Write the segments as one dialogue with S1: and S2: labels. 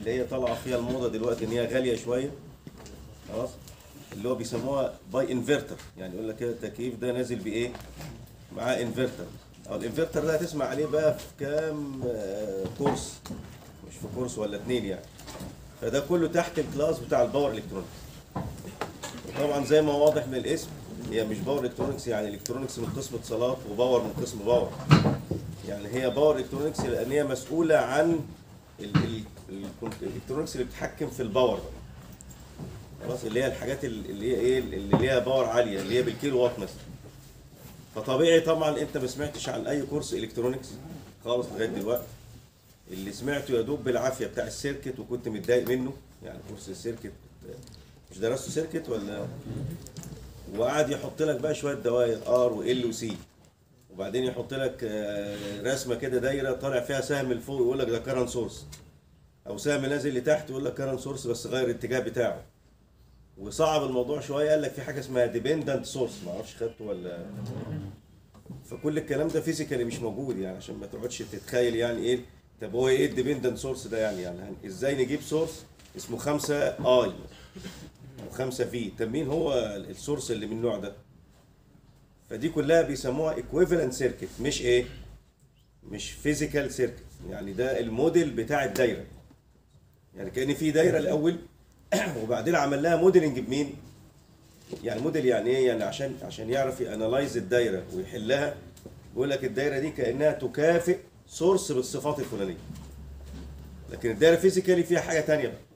S1: اللي هي طالعه فيها الموضه دلوقتي ان هي غاليه شويه خلاص اللي هو بيسموها باي انفرتر يعني يقول لك كده التكييف ده نازل بايه معاه انفرتر او الانفرتر ده هتسمع عليه بقى في كام آه، كورس مش في كورس ولا اتنين يعني فده كله تحت الكلاس بتاع الباور الكترونكس طبعا زي ما واضح من الاسم هي مش باور الكترونكس يعني الكترونكس من قسم اتصالات وباور من قسم باور يعني هي باور الكترونكس لان هي مسؤوله عن ال- ال- ال- الالكترونكس اللي بتتحكم في الباور بقى. خلاص اللي هي الحاجات ال- اللي هي ايه اللي ليها باور عاليه اللي هي بالكيلو وات مثلا فطبيعي طبعا انت ما سمعتش عن اي كورس الكترونكس خالص لغايه دلوقتي اللي سمعته يا دوب بالعافيه بتاع السيركت وكنت متضايق منه يعني كورس السيركت مش درسته سيركت ولا وقعد يحط لك بقى شويه دوائر ار وال وسي وبعدين يحط لك آه، رسمه كده دايره طالع فيها سهم لفوق يقول لك ده كارنت سورس او سهم نازل لتحت يقول لك كارنت سورس بس غير الاتجاه بتاعه وصعب الموضوع شويه قال لك في حاجه اسمها ديبندنت سورس ما اعرفش خدته ولا فكل الكلام ده فيزيكالي مش موجود يعني عشان ما تقعدش تتخيل يعني ايه طب هو ايه الديبندنت سورس ده يعني يعني هن- ازاي نجيب سورس اسمه 5 اي او 5 في طب مين هو السورس اللي من النوع ده فدي كلها بيسموها ايكويفالنت سيركت مش ايه مش فيزيكال سيركت يعني ده الموديل بتاع الدايره يعني كان في دايره الاول وبعدين عمل لها موديلنج بمين يعني موديل يعني ايه يعني عشان عشان يعرف يانلايز الدايره ويحلها يقول لك الدايره دي كانها تكافئ سورس بالصفات الفلانيه لكن الدايره فيزيكالي فيها حاجه تانية بقى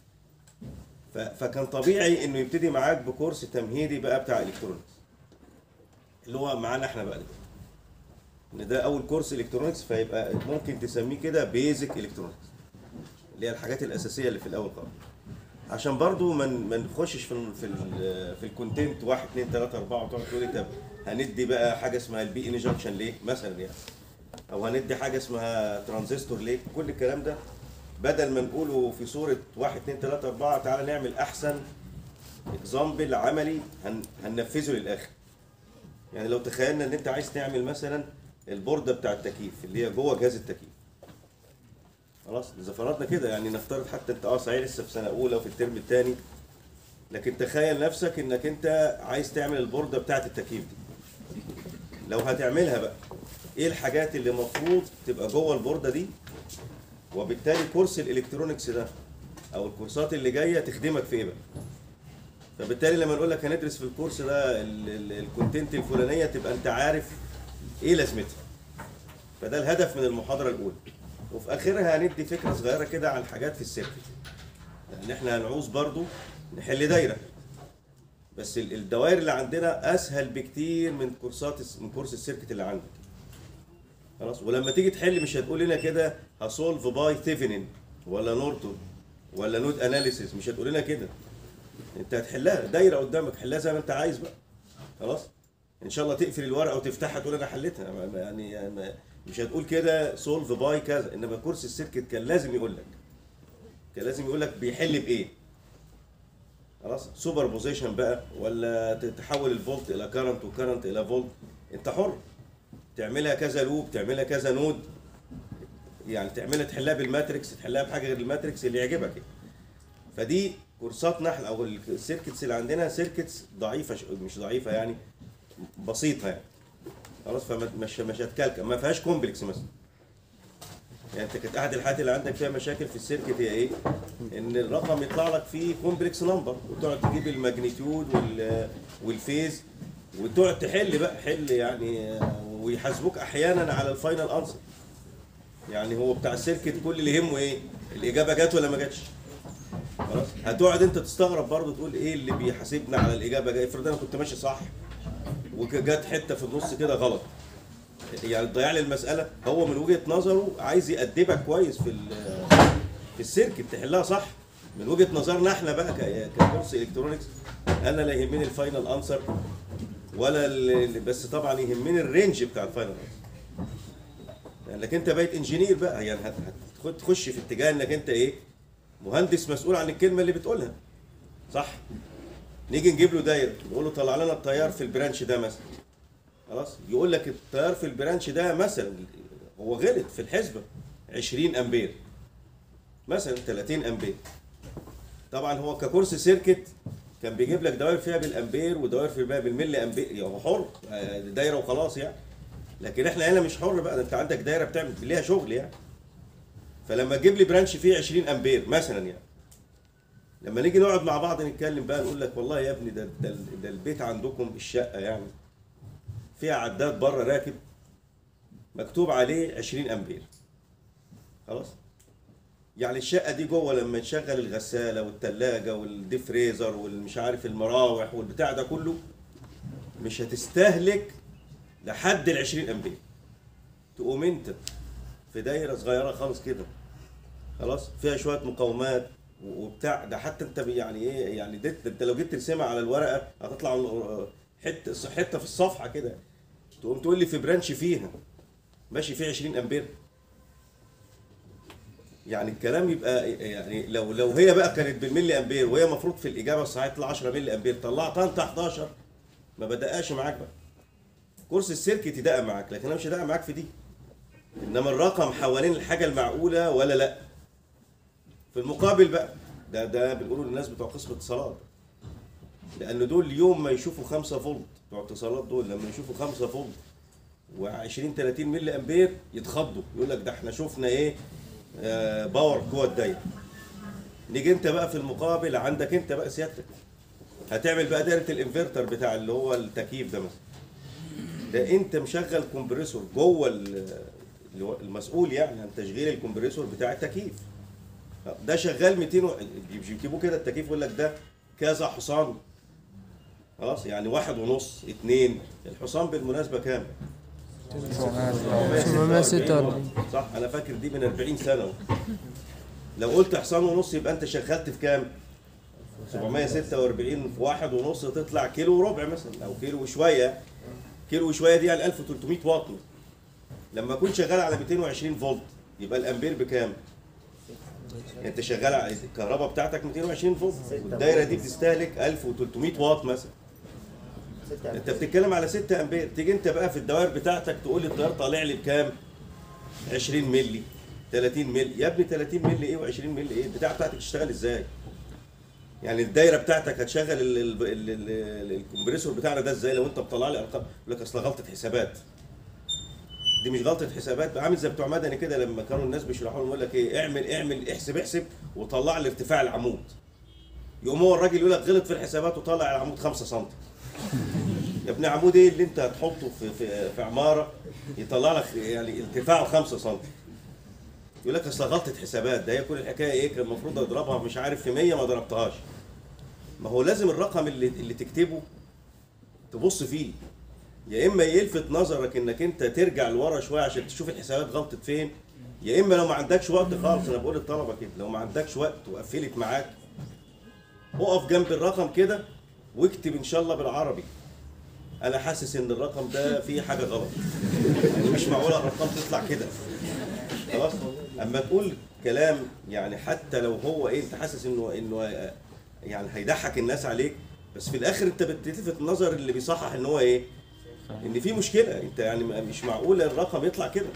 S1: ف- فكان طبيعي انه يبتدي معاك بكورس تمهيدي بقى بتاع الكترونكس اللي هو معانا احنا بقى ده ان ده اول كورس الكترونكس فيبقى ممكن تسميه كده بيزك الكترونكس اللي هي الحاجات الاساسيه اللي في الاول خالص عشان برضو ما من ما نخشش في ال في ال في الكونتنت 1 2 3 4 وتقعد تقول لي طب هندي بقى حاجه اسمها البي ان جنكشن ليه مثلا يعني او هندي حاجه اسمها ترانزستور ليه كل الكلام ده بدل ما نقوله في صوره 1 2 3 4 تعالى نعمل احسن اكزامبل عملي هن هننفذه للاخر يعني لو تخيلنا ان انت عايز تعمل مثلا البورده بتاع التكييف اللي هي جوه جهاز التكييف خلاص اذا فرضنا كده يعني نفترض حتى انت اه صحيح لسه في سنه اولى وفي الترم الثاني لكن تخيل نفسك انك انت عايز تعمل البورده بتاعه التكييف دي لو هتعملها بقى ايه الحاجات اللي المفروض تبقى جوه البورده دي وبالتالي كورس الالكترونكس ده او الكورسات اللي جايه تخدمك في ايه بقى فبالتالي لما نقول لك هندرس في الكورس ده ال- ال- الكونتنت الفلانيه تبقى انت عارف ايه لازمتها فده الهدف من المحاضره الاولى وفي اخرها هندي فكره صغيره كده عن حاجات في السيركت لان احنا هنعوز برضو نحل دايره بس ال- الدوائر اللي عندنا اسهل بكتير من كورسات الس- من كورس السيركت اللي عندك خلاص ولما تيجي تحل مش هتقول لنا كده هسولف باي ثيفنين ولا نورتون ولا نود اناليسيس مش هتقول لنا كده انت هتحلها دايره قدامك حلها زي ما انت عايز بقى خلاص ان شاء الله تقفل الورقه وتفتحها تقول انا حليتها ما- ما- يعني يعني ما- مش هتقول كده سولف باي كذا انما كورس السيركت كان لازم يقول لك كان لازم يقول لك بيحل بايه خلاص سوبر بوزيشن بقى ولا تحول الفولت الى كارنت وكارنت الى فولت انت حر تعملها كذا لوب تعملها كذا نود يعني تعملها تحلها بالماتريكس تحلها بحاجه غير الماتريكس اللي يعجبك يعني. فدي كورساتنا احنا او السيركتس اللي عندنا سيركتس ضعيفه ش- مش ضعيفه يعني بسيطه يعني خلاص فمش مش هتكلكل ما فيهاش كومبلكس مثلا يعني انت كانت احد الحاجات اللي عندك فيها مشاكل في السيركت هي ايه؟ ان الرقم يطلع لك فيه كومبلكس نمبر وتقعد تجيب الماجنتيود وال والفيز وتقعد تحل بقى حل يعني آه، ويحاسبوك احيانا على الفاينل انسر يعني هو بتاع السيركت كل اللي يهمه ايه؟ الاجابه جت ولا ما جاتش؟ خلاص هتقعد انت تستغرب برضه تقول ايه اللي بيحاسبنا على الاجابه جاي افرض انا كنت ماشي صح وجت حته في النص كده غلط يعني تضيع لي المساله هو من وجهه نظره عايز يأدبك كويس في ال- في السيركت تحلها صح من وجهه نظرنا احنا بقى ك- ككورس الكترونكس انا لا يهمني الفاينل انسر ولا ال- بس طبعا يهمني الرينج بتاع الفاينل انسر لانك انت بقيت انجينير بقى يعني هت- هت- تخش في اتجاه انك انت ايه مهندس مسؤول عن الكلمه اللي بتقولها صح نيجي نجيب له دايره نقول له طلع لنا التيار في البرانش ده مثلا خلاص يقول لك التيار في البرانش ده مثلا هو غلط في الحسبه 20 امبير مثلا 30 امبير طبعا هو ككورس سيركت كان بيجيب لك دوائر فيها بالامبير ودوائر فيها بالملي امبير يعني هو حر آه، دايره وخلاص يعني لكن احنا هنا مش حر بقى ده انت عندك دايره بتعمل ليها شغل يعني فلما تجيب لي برانش فيه 20 امبير مثلا يعني لما نيجي نقعد مع بعض نتكلم بقى نقول لك والله يا ابني ده ده, ده البيت عندكم الشقه يعني فيها عداد بره راكب مكتوب عليه 20 امبير خلاص يعني الشقه دي جوه لما تشغل الغساله والثلاجه والديب فريزر والمش عارف المراوح والبتاع ده كله مش هتستهلك لحد ال 20 امبير تقوم انت في دايره صغيره خالص كده خلاص فيها شويه مقاومات و- وبتاع ده حتى انت بي- يعني ايه يعني ده انت لو جيت ترسمها على الورقه هتطلع حته حته في الصفحه كده تقوم تقول لي في برانش فيها ماشي فيه 20 امبير يعني الكلام يبقى يعني لو لو هي بقى كانت بالملي امبير وهي المفروض في الاجابه الصحيحه تطلع 10 ملي امبير طلعتها انت 11 ما بدقاش معاك بقى كورس السيركت يدق معاك لكن انا مش هدق معاك في دي انما الرقم حوالين الحاجه المعقوله ولا لا في المقابل بقى ده ده بنقوله للناس بتوع قسم اتصالات لان دول يوم ما يشوفوا 5 فولت بتوع اتصالات دول لما يشوفوا 5 فولت و20 30 ملي امبير يتخضوا يقول لك ده احنا شفنا ايه آه باور جوه الدايره نيجي انت بقى في المقابل عندك انت بقى سيادتك هتعمل بقى دايره الانفرتر بتاع اللي هو التكييف ده مثلا ده انت مشغل كومبريسور جوه ال- اللي هو المسؤول يعني عن تشغيل الكمبريسور بتاع التكييف ده شغال 200 و... بيجيبوه كده التكييف يقول لك ده كذا حصان خلاص يعني واحد ونص اتنين الحصان بالمناسبه كام؟
S2: 846
S1: صح انا فاكر دي من 40 سنه اهو. لو قلت حصان ونص يبقى انت شغلت في كام 746 في واحد ونص تطلع كيلو وربع مثلا او كيلو وشويه كيلو وشويه دي يعني 1300 واط لما اكون شغال على 220 فولت يبقى الامبير بكام انت شغال على الكهرباء بتاعتك 220 فولت والدايره دي بتستهلك 1300 واط مثلا انت بتتكلم على 6 امبير تيجي انت بقى في الدوائر بتاعتك تقول لي التيار طالع لي بكام 20 مللي 30 مللي يا ابني 30 مللي ايه و20 مللي ايه البتاع بتاعتك تشتغل ازاي يعني الدايره بتاعتك هتشغل ال- ال- ال- ال- الكمبريسور بتاعنا ده ازاي لو انت مطلع لي ارقام يقول لك اصل غلطه حسابات دي مش غلطه حسابات بقى عامل زي بتوع مدني كده لما كانوا الناس بيشرحوا لهم يقول لك ايه اعمل اعمل احسب احسب وطلع لي ارتفاع العمود يقوم هو الراجل يقول لك غلط في الحسابات وطلع العمود 5 سم يا ابني عمود ايه اللي انت هتحطه في في, في عماره يطلع لك يعني ارتفاعه 5 سم يقول لك اصل غلطه حسابات ده هي كل الحكايه ايه كان المفروض اضربها مش عارف في 100 ما ضربتهاش ما هو لازم الرقم اللي اللي تكتبه تبص فيه يا اما يلفت نظرك انك انت ترجع لورا شويه عشان تشوف الحسابات غلطت فين يا اما لو ما عندكش وقت خالص انا بقول للطلبه كده لو ما عندكش وقت وقفلت معاك اقف جنب الرقم كده واكتب ان شاء الله بالعربي انا حاسس ان الرقم ده فيه حاجه غلط يعني مش معقوله الارقام تطلع كده خلاص اما تقول كلام يعني حتى لو هو ايه انت حاسس انه انه يعني هيضحك الناس عليك بس في الاخر انت بتلفت النظر اللي بيصحح ان هو ايه ان في مشكله انت يعني مش معقول الرقم يطلع كده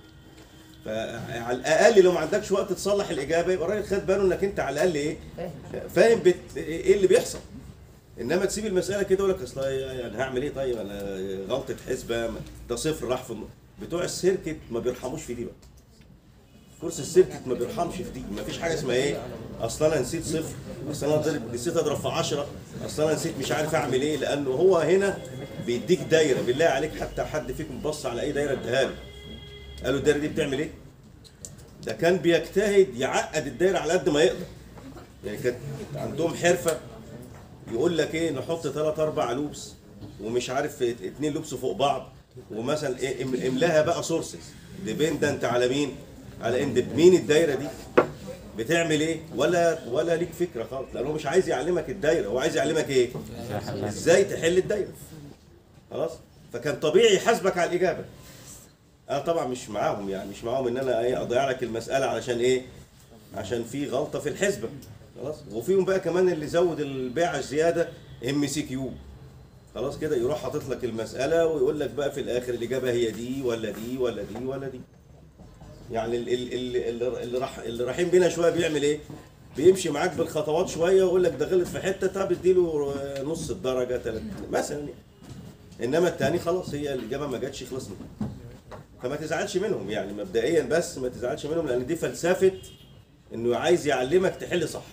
S1: فعلى الاقل لو ما عندكش وقت تصلح الاجابه يبقى الراجل خد باله انك انت على الاقل ايه فاهم بت... ايه اللي بيحصل انما تسيب المساله كده يقول لك اصل يعني هعمل ايه طيب انا غلطه حسبه ده صفر راح في النص. بتوع السيركت ما بيرحموش في دي بقى كورس السيركت ما بيرحمش في دي ما فيش حاجه اسمها ايه اصل انا نسيت صفر اصل انا ضرب- نسيت اضرب في 10 اصل انا نسيت مش عارف اعمل ايه لانه هو هنا بيديك دايره بالله عليك حتى حد فيكم بص على اي دايره اداها له قالوا الدايره دي بتعمل ايه ده كان بيجتهد يعقد الدايره على قد ما يقدر يعني كانت عندهم حرفه يقول لك ايه نحط ثلاث اربع لوبس ومش عارف اتنين لوبس فوق بعض ومثلا ايه ام- املاها بقى سورسز ديبندنت على مين؟ على ان مين الدايره دي؟ بتعمل ايه؟ ولا ولا ليك فكره خالص لانه مش عايز يعلمك الدايره هو عايز يعلمك ايه؟ ازاي تحل الدايره خلاص؟ فكان طبيعي يحاسبك على الاجابه انا طبعا مش معاهم يعني مش معاهم ان انا ايه اضيع لك المساله علشان ايه؟ عشان في غلطه في الحسبه خلاص وفيهم بقى كمان اللي زود البيعه الزياده ام سي كيو خلاص كده يروح حاطط لك المساله ويقول لك بقى في الاخر الاجابه هي دي ولا دي ولا دي ولا دي يعني ال- ال- ال- اللي اللي راح اللي رايحين بينا شويه بيعمل ايه بيمشي معاك بالخطوات شويه ويقول لك ده غلط في حته طب اديله نص الدرجه تلات مثلا يعني. انما التاني خلاص هي الاجابه ما جاتش خلصنا فما تزعلش منهم يعني مبدئيا بس ما تزعلش منهم لان دي فلسفه انه عايز يعلمك تحل صح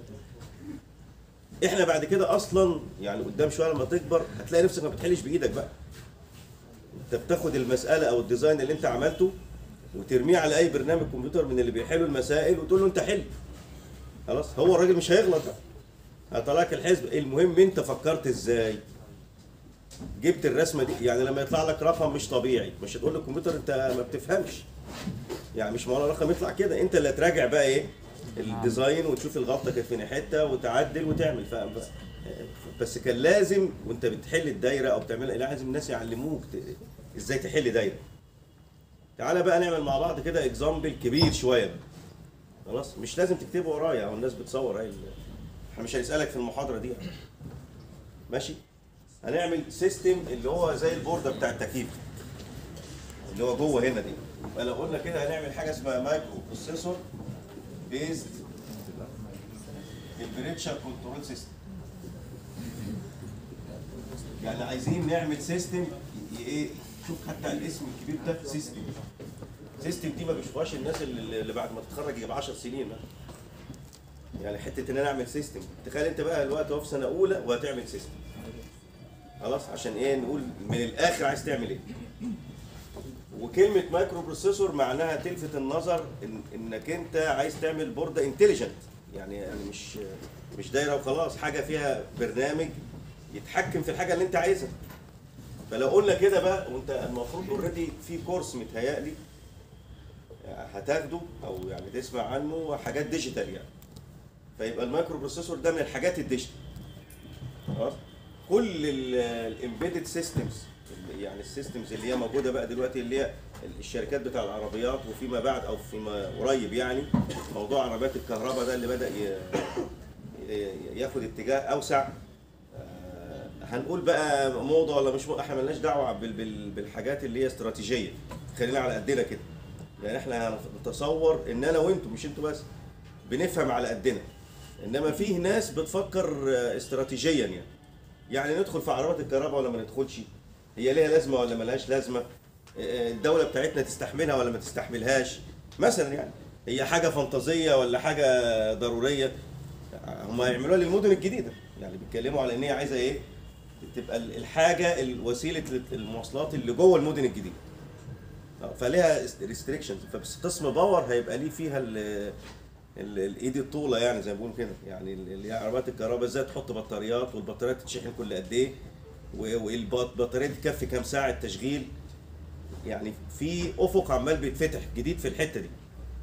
S1: احنا بعد كده اصلا يعني قدام شويه لما تكبر هتلاقي نفسك ما بتحلش بايدك بقى انت بتاخد المساله او الديزاين اللي انت عملته وترميه على اي برنامج كمبيوتر من اللي بيحلوا المسائل وتقول له انت حل خلاص هو الراجل مش هيغلط بقى هطلعك الحزب المهم انت فكرت ازاي جبت الرسمه دي يعني لما يطلع لك رقم مش طبيعي مش هتقول للكمبيوتر انت ما بتفهمش يعني مش معقول الرقم يطلع كده انت اللي هتراجع بقى ايه الديزاين وتشوف الغلطه كانت فين حته وتعدل وتعمل فاهم بقى بس كان لازم وانت بتحل الدايره او بتعملها لازم الناس يعلموك ت- ازاي تحل دايره تعالى بقى نعمل مع بعض كده اكزامبل كبير شويه بقى. خلاص مش لازم تكتبه ورايا او الناس بتصور اهي احنا مش هنسالك في المحاضره دي ماشي هنعمل سيستم اللي هو زي البورده بتاع التكييف اللي هو جوه هنا دي يبقى لو قلنا كده هنعمل حاجه اسمها مايكرو بروسيسور بيزد تمبريتشر كنترول سيستم يعني عايزين نعمل سيستم ايه شوف حتى الاسم الكبير ده سيستم سيستم دي ما بيشوفهاش الناس اللي اللي بعد ما تتخرج يجيب 10 سنين مثلا. يعني حته ان انا اعمل سيستم تخيل انت بقى الوقت اهو في سنه اولى وهتعمل سيستم خلاص عشان ايه نقول من الاخر عايز تعمل ايه وكلمه مايكرو بروسيسور معناها تلفت النظر إن انك انت عايز تعمل بورده انتليجنت يعني يعني مش مش دايره وخلاص حاجه فيها برنامج يتحكم في الحاجه اللي انت عايزها فلو قلنا كده بقى وانت المفروض اوريدي في كورس متهيألي هتاخده او يعني تسمع عنه حاجات ديجيتال يعني فيبقى المايكرو بروسيسور ده من الحاجات الديجيتال خلاص كل الامبيدد سيستمز يعني السيستمز اللي هي موجوده بقى دلوقتي اللي هي الشركات بتاع العربيات وفيما بعد او فيما قريب يعني موضوع عربيات الكهرباء ده اللي بدا ي- ي- ياخد اتجاه اوسع آه، هنقول بقى موضه ولا مش موضه احنا ملناش دعوه بال- بال- بالحاجات اللي هي استراتيجيه خلينا على قدنا كده يعني احنا هنتصور ان انا وانتم مش انتوا بس بنفهم على قدنا انما فيه ناس بتفكر آه، استراتيجيا يعني يعني ندخل في عربات الكهرباء ولا ما ندخلش هي ليها لازمه ولا ملهاش لازمه آه، الدوله بتاعتنا تستحملها ولا ما تستحملهاش مثلا يعني هي حاجه فانتازيه ولا حاجه ضروريه هم هيعملوها للمدن الجديده يعني بيتكلموا على ان هي عايزه ايه تبقى ال- الحاجه الوسيله المواصلات اللي جوه المدن الجديده آه، فليها ريستريكشنز فبس قسم باور هيبقى ليه فيها ال ال- الايد الطوله يعني زي ما بيقولوا كده يعني ال- اللي هي عربيات الكهرباء ازاي تحط بطاريات والبطاريات تتشحن كل قد ايه و- والبطاريه دي تكفي كام ساعه تشغيل يعني في افق عمال بيتفتح جديد في الحته دي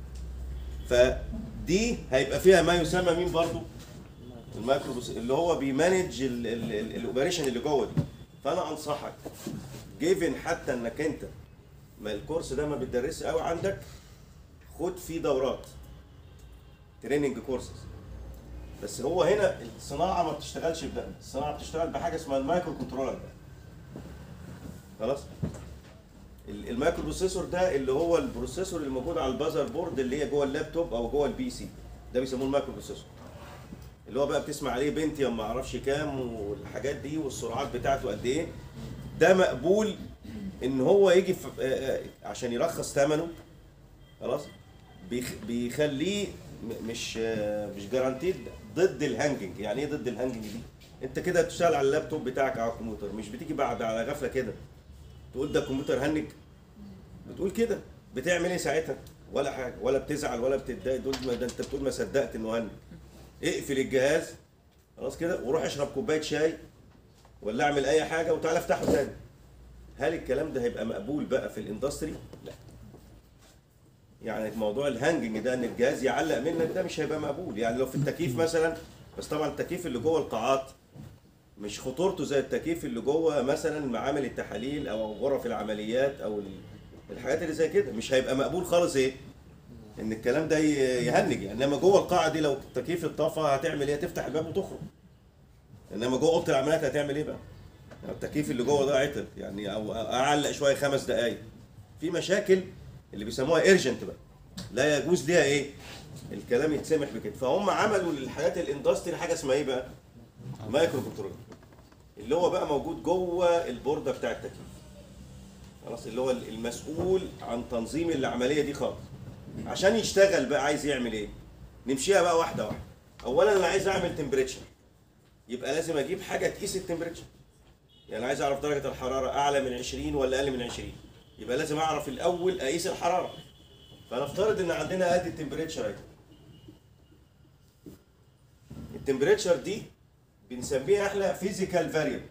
S1: فدي هيبقى فيها ما يسمى مين برضو المايكرو بروس- اللي هو بيمانج الاوبريشن اللي جوه دي فانا انصحك جيفن حتى انك انت ما الكورس ده ما بتدرسش قوي عندك خد فيه دورات تريننج كورسز بس هو هنا الصناعه ما بتشتغلش بده الصناعه بتشتغل بحاجه اسمها المايكرو كنترولر ده خلاص ال- المايكرو بروسيسور ده اللي هو البروسيسور اللي موجود على البازر بورد اللي هي جوه اللابتوب او جوه البي سي ده بيسموه المايكرو بروسيسور اللي هو بقى بتسمع عليه بنتيوم ما اعرفش كام والحاجات دي والسرعات بتاعته قد ايه ده مقبول ان هو يجي في آه، آه، عشان يرخص ثمنه خلاص بيخ- بيخليه م- مش آه، مش جارانتيد ضد الهانجنج يعني ايه ضد الهانجنج دي انت كده بتشتغل على اللابتوب بتاعك على الكمبيوتر مش بتيجي بعد على غفله كده تقول ده الكمبيوتر هنج بتقول كده بتعمل ايه ساعتها ولا حاجه ولا بتزعل ولا بتتضايق تقول ما ده انت بتقول ما صدقت انه هنج اقفل الجهاز خلاص كده وروح اشرب كوبايه شاي ولا اعمل اي حاجه وتعالى افتحه تاني هل الكلام ده هيبقى مقبول بقى في الاندستري؟ لا يعني موضوع الهانجنج ده ان الجهاز يعلق منك ده مش هيبقى مقبول يعني لو في التكييف مثلا بس طبعا التكييف اللي جوه القاعات مش خطورته زي التكييف اللي جوه مثلا معامل التحاليل او غرف العمليات او ال- الحاجات اللي زي كده مش هيبقى مقبول خالص ايه ان الكلام ده ي- يهنج يعني انما جوه القاعه دي لو التكييف اتطفى هتعمل ايه تفتح الباب وتخرج انما جوه اوضه العمليات هتعمل ايه بقى يعني التكييف اللي جوه ده عطل يعني او اعلق شويه خمس دقائق في مشاكل اللي بيسموها ايرجنت بقى لا يجوز ليها ايه الكلام يتسمح بكده فهم عملوا للحاجات الاندستري حاجه اسمها ايه بقى مايكرو كنترول اللي هو بقى موجود جوه البورده بتاع التكييف خلاص اللي هو المسؤول عن تنظيم العمليه دي خالص عشان يشتغل بقى عايز يعمل ايه نمشيها بقى واحده واحده اولا انا عايز اعمل تمبريتشر يبقى لازم اجيب حاجه تقيس التمبريتشر يعني عايز اعرف درجه الحراره اعلى من 20 ولا اقل من 20 يبقى لازم اعرف الاول اقيس الحراره فنفترض ان عندنا ادي التمبريتشر اهي التمبريتشر دي بنسميها احنا فيزيكال فاريبل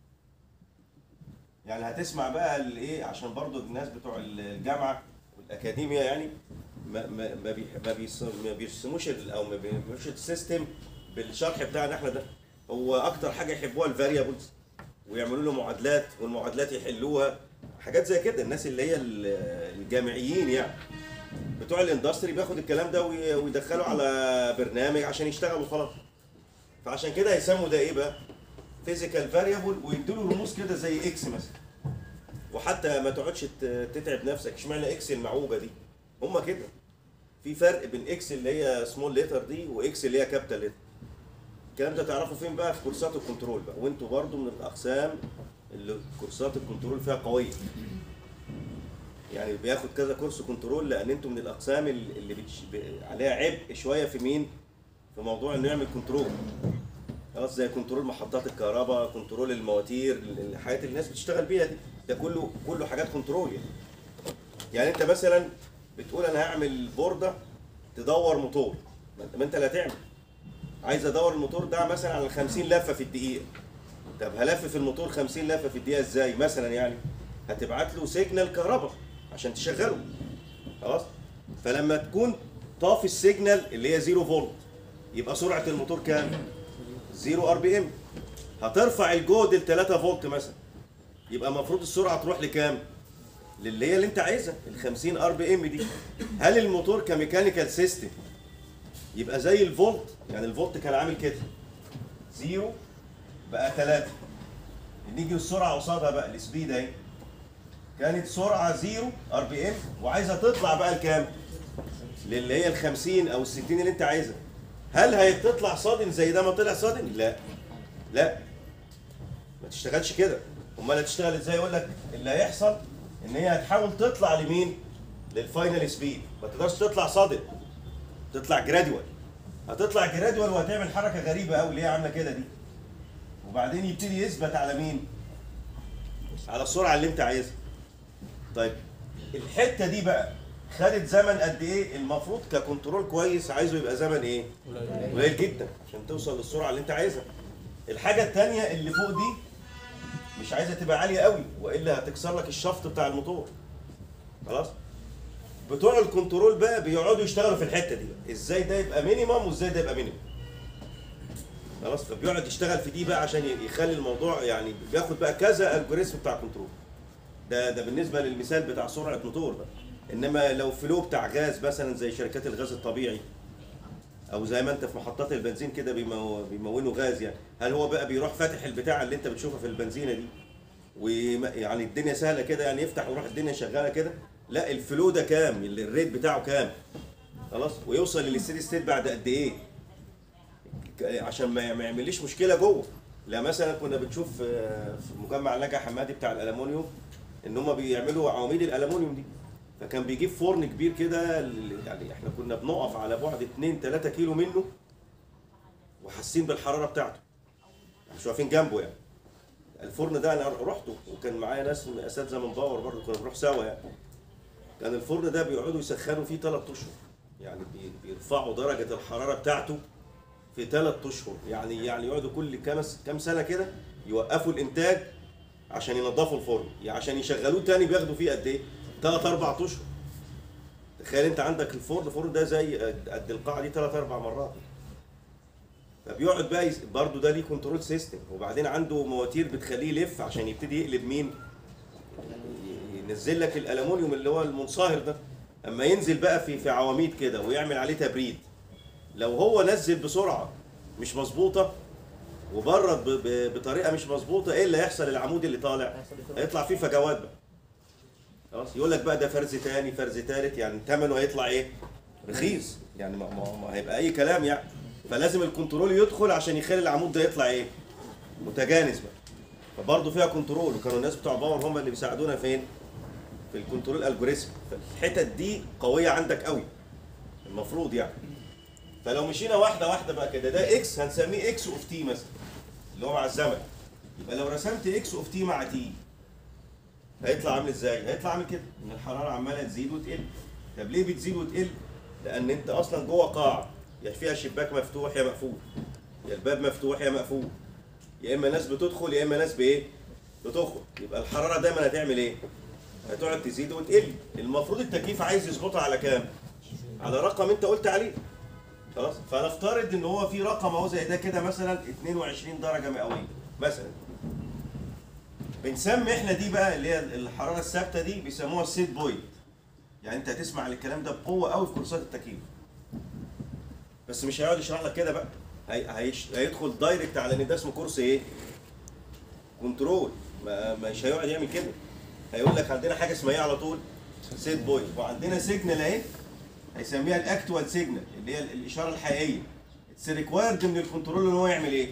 S1: يعني هتسمع بقى الايه عشان برضو الناس بتوع الجامعه والاكاديميا يعني ما ما ما, بي ما, بيص- ما بيرسموش ال- او ما بيعملوش السيستم بالشرح بتاعنا احنا ده هو اكتر حاجه يحبوها الفاريبلز ويعملوا له معادلات والمعادلات يحلوها حاجات زي كده الناس اللي هي ال- الجامعيين يعني بتوع الاندستري بياخد الكلام ده وي- ويدخله على برنامج عشان يشتغل وخلاص فعشان كده هيسموا ده ايه بقى فيزيكال فاريبل ويدوا له رموز كده زي اكس مثلا وحتى ما تقعدش ت- تتعب نفسك اشمعنى اكس المعوجه دي هما كده في فرق بين اكس اللي هي سمول ليتر دي واكس اللي هي كابيتال ليتر الكلام ده تعرفوا فين بقى في كورسات الكنترول بقى وانتوا برضو من الاقسام اللي كورسات الكنترول فيها قويه يعني بياخد كذا كورس كنترول لان انتوا من الاقسام اللي اللي بتش... ب- عليها عبء شويه في مين في موضوع انه يعمل كنترول خلاص زي كنترول محطات الكهرباء كنترول المواتير الحاجات اللي الناس بتشتغل بيها دي ده كله كله حاجات كنترول يعني يعني انت مثلا بتقول انا هعمل بورده تدور موتور ما انت- ما انت اللي هتعمل عايز ادور الموتور ده مثلا على 50 لفه في الدقيقه طب هلفف الموتور 50 لفه في الدقيقه ازاي مثلا يعني هتبعت له سيجنال كهرباء عشان تشغله خلاص فلما تكون طافي السيجنال اللي هي 0 فولت يبقى سرعه الموتور كام 0 ار بي ام هترفع الجهد ل 3 فولت مثلا يبقى المفروض السرعه تروح لكام للي هي اللي انت عايزها ال 50 ار بي ام دي هل الموتور كميكانيكال سيستم يبقى زي الفولت يعني الفولت كان عامل كده زيرو بقى 3 نيجي السرعه قصادها بقى السبيد اهي كانت سرعه زيرو ار بي ام وعايزه تطلع بقى لكام؟ للي هي ال 50 او ال 60 اللي انت عايزها هل هتطلع صادم زي ده ما طلع صادم؟ لا لا ما تشتغلش كده امال هتشتغل ازاي يقول لك اللي هيحصل ان هي هتحاول تطلع لمين؟ للفاينل سبيد ما تقدرش تطلع صادم تطلع جرادوال هتطلع جرادوال وهتعمل حركه غريبه قوي اللي هي عامله كده دي وبعدين يبتدي يثبت على مين؟ على السرعه اللي انت عايزها طيب الحته دي بقى خدت زمن قد ايه المفروض ككنترول كويس عايزه يبقى زمن ايه قليل جدا عشان توصل للسرعه اللي انت عايزها الحاجه الثانيه اللي فوق دي مش عايزه تبقى عاليه قوي والا هتكسر لك الشفط بتاع الموتور خلاص بتوع الكنترول بقى بيقعدوا يشتغلوا في الحته دي بقى. ازاي ده يبقى مينيمم وازاي ده يبقى مينيمم خلاص فبيقعد يشتغل في دي بقى عشان يخلي الموضوع يعني بياخد بقى كذا الجوريزم بتاع كنترول ده ده بالنسبه للمثال بتاع سرعه موتور ده انما لو فلو بتاع غاز مثلا زي شركات الغاز الطبيعي او زي ما انت في محطات البنزين كده بيمو- بيمونوا غاز يعني هل هو بقى بيروح فاتح البتاع اللي انت بتشوفها في البنزينه دي ويعني الدنيا سهله كده يعني يفتح ويروح الدنيا شغاله كده لا الفلو ده كام ال- الريت بتاعه كام خلاص ويوصل للستيدي ستيت بعد قد ايه ك- عشان ما ما يعمليش مشكله جوه لا مثلا كنا بنشوف آه، في مجمع نجا حمادي بتاع الالومنيوم ان هم بيعملوا عواميد الالومنيوم دي فكان بيجيب فرن كبير كده ال- يعني احنا كنا بنقف على بعد 2 3 كيلو منه وحاسين بالحراره بتاعته مش واقفين جنبه يعني الفرن ده انا رحته وكان معايا ناس من اساتذه من باور برضه كنا بنروح سوا يعني كان الفرن ده بيقعدوا يسخنوا فيه ثلاث اشهر يعني بي- بيرفعوا درجه الحراره بتاعته في ثلاث اشهر يعني يعني يقعدوا كل كام كام سنه كده يوقفوا الانتاج عشان ينظفوا الفرن يعني عشان يشغلوه تاني بياخدوا فيه قد ايه؟ ثلاث اربع اشهر تخيل انت عندك الفرن الفرن ده زي قد- قد القاعه دي ثلاث اربع مرات فبيقعد بقى يس... برضه ده ليه كنترول سيستم وبعدين عنده مواتير بتخليه يلف عشان يبتدي يقلب مين؟ ي- ينزل لك الالومنيوم اللي هو المنصهر ده اما ينزل بقى في في عواميد كده ويعمل عليه تبريد لو هو نزل بسرعه مش مظبوطه وبرد ب... ب... بطريقه مش مظبوطه ايه اللي هيحصل للعمود اللي طالع؟ هيطلع فيه فجوات بقى خلاص يقول لك بقى ده فرز تاني فرز تالت يعني ثمنه هيطلع ايه رخيص يعني ما, ما, ما هيبقى اي كلام يعني فلازم الكنترول يدخل عشان يخلي العمود ده يطلع ايه متجانس بقى فبرضه فيها كنترول وكانوا الناس بتوع باور هم اللي بيساعدونا فين في الكنترول الجوريزم فالحتت دي قويه عندك قوي المفروض يعني فلو مشينا واحده واحده بقى كده ده اكس هنسميه اكس اوف تي مثلا اللي هو مع الزمن يبقى لو رسمت اكس اوف تي مع تي هيطلع عامل ازاي؟ هيطلع عامل كده ان الحراره عماله تزيد وتقل طب ليه بتزيد وتقل؟ لان انت اصلا جوه قاعه يا فيها شباك مفتوح يا مقفول يا الباب مفتوح يا مقفول يا اما ناس بتدخل يا اما ناس بايه؟ بتخرج يبقى الحراره دايما هتعمل ايه؟ هتقعد تزيد وتقل المفروض التكييف عايز يظبطها على كام؟ على رقم انت قلت عليه خلاص فنفترض ان هو في رقم اهو زي ده كده مثلا 22 درجه مئويه مثلا بنسمي احنا دي بقى اللي هي الحراره الثابته دي بيسموها السيت بوينت يعني انت هتسمع الكلام ده بقوه قوي في كورسات التكييف بس مش هيقعد يشرح لك كده بقى هي... هيش... هيدخل دايركت على ان ده اسمه كورس ايه كنترول ما... مش هيقعد يعمل كده هيقول لك عندنا حاجه اسمها ايه على طول سيت بوينت وعندنا سيجنال اهي هيسميها الاكتوال سيجنال اللي هي الاشاره الحقيقيه اتس ريكوايرد من الكنترول ان هو يعمل ايه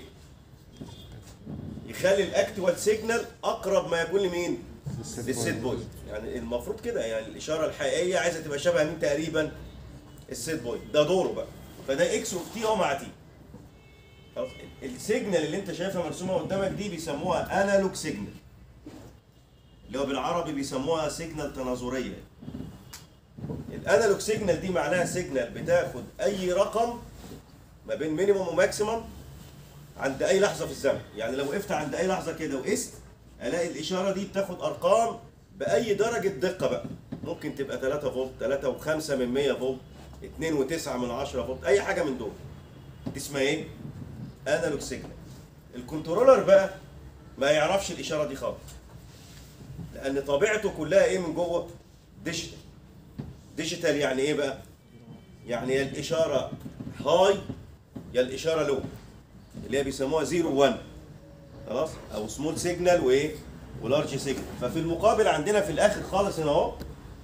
S1: يخلي الاكتوال سيجنال اقرب ما يكون لمين للسيت بوينت يعني المفروض كده يعني الاشاره الحقيقيه عايزه تبقى شبه مين تقريبا السيت بوينت ده دوره بقى فده اكس اوف تي هو مع تي خلاص السيجنال اللي انت شايفها مرسومه قدامك دي بيسموها انالوج سيجنال اللي هو بالعربي بيسموها سيجنال تناظريه الانالوج سيجنال دي معناها سيجنال بتاخد اي رقم ما بين مينيموم وماكسيمم عند اي لحظه في الزمن يعني لو وقفت عند اي لحظه كده وقست الاقي الاشاره دي بتاخد ارقام باي درجه دقه بقى ممكن تبقى 3 فولت 3 و5 من 100 فولت 2 و9 من 10 فولت اي حاجه من دول دي اسمها ايه انالوج سيجنال الكنترولر بقى ما يعرفش الاشاره دي خالص لان طبيعته كلها ايه من جوه ديجيتال ديجيتال يعني ايه بقى يعني يا الاشاره هاي يا الاشاره لو اللي هي بيسموها 0 1 خلاص او سمول سيجنال وايه ولارج سيجنال ففي المقابل عندنا في الاخر خالص هنا اهو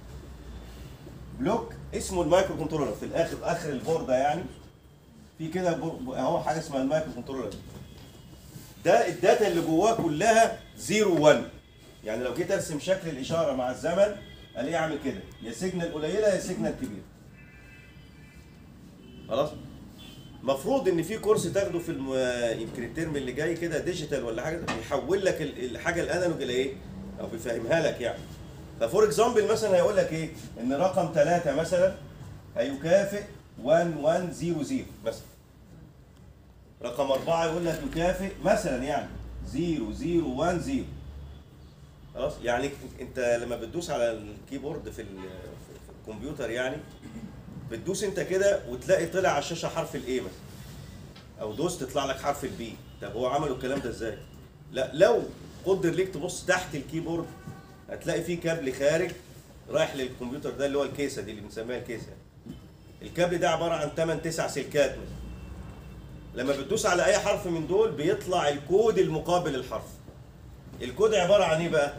S1: بلوك اسمه المايكرو كنترولر في الاخر اخر البورده يعني في كده بور- اهو حاجه اسمها المايكرو كنترولر ده الداتا اللي جواه كلها 0 1 يعني لو جيت ارسم شكل الاشاره مع الزمن الاقيه عامل كده يا سيجنال قليله يا سيجنال كبير خلاص مفروض ان في كورس تاخده في الم... يمكن الترم اللي جاي كده ديجيتال ولا حاجه بيحول لك ال- الحاجه الانالوج الى ايه او بيفهمها لك يعني ففور اكزامبل مثلا هيقول لك ايه ان رقم ثلاثة مثلا هيكافئ 1100 مثلا رقم أربعة يقول لك يكافئ مثلا يعني 0010 خلاص يعني انت لما بتدوس على الكيبورد في ال- في الكمبيوتر يعني بتدوس انت كده وتلاقي طلع على الشاشه حرف الاي مثلا او دوست يطلع لك حرف البي طب هو عملوا الكلام ده ازاي لا لو قدر ليك تبص تحت الكيبورد هتلاقي فيه كابل خارج رايح للكمبيوتر ده اللي هو الكيسه دي اللي بنسميها الكيسه الكابل ده عباره عن 8 9 سلكات مثلا لما بتدوس على اي حرف من دول بيطلع الكود المقابل للحرف الكود عباره عن ايه بقى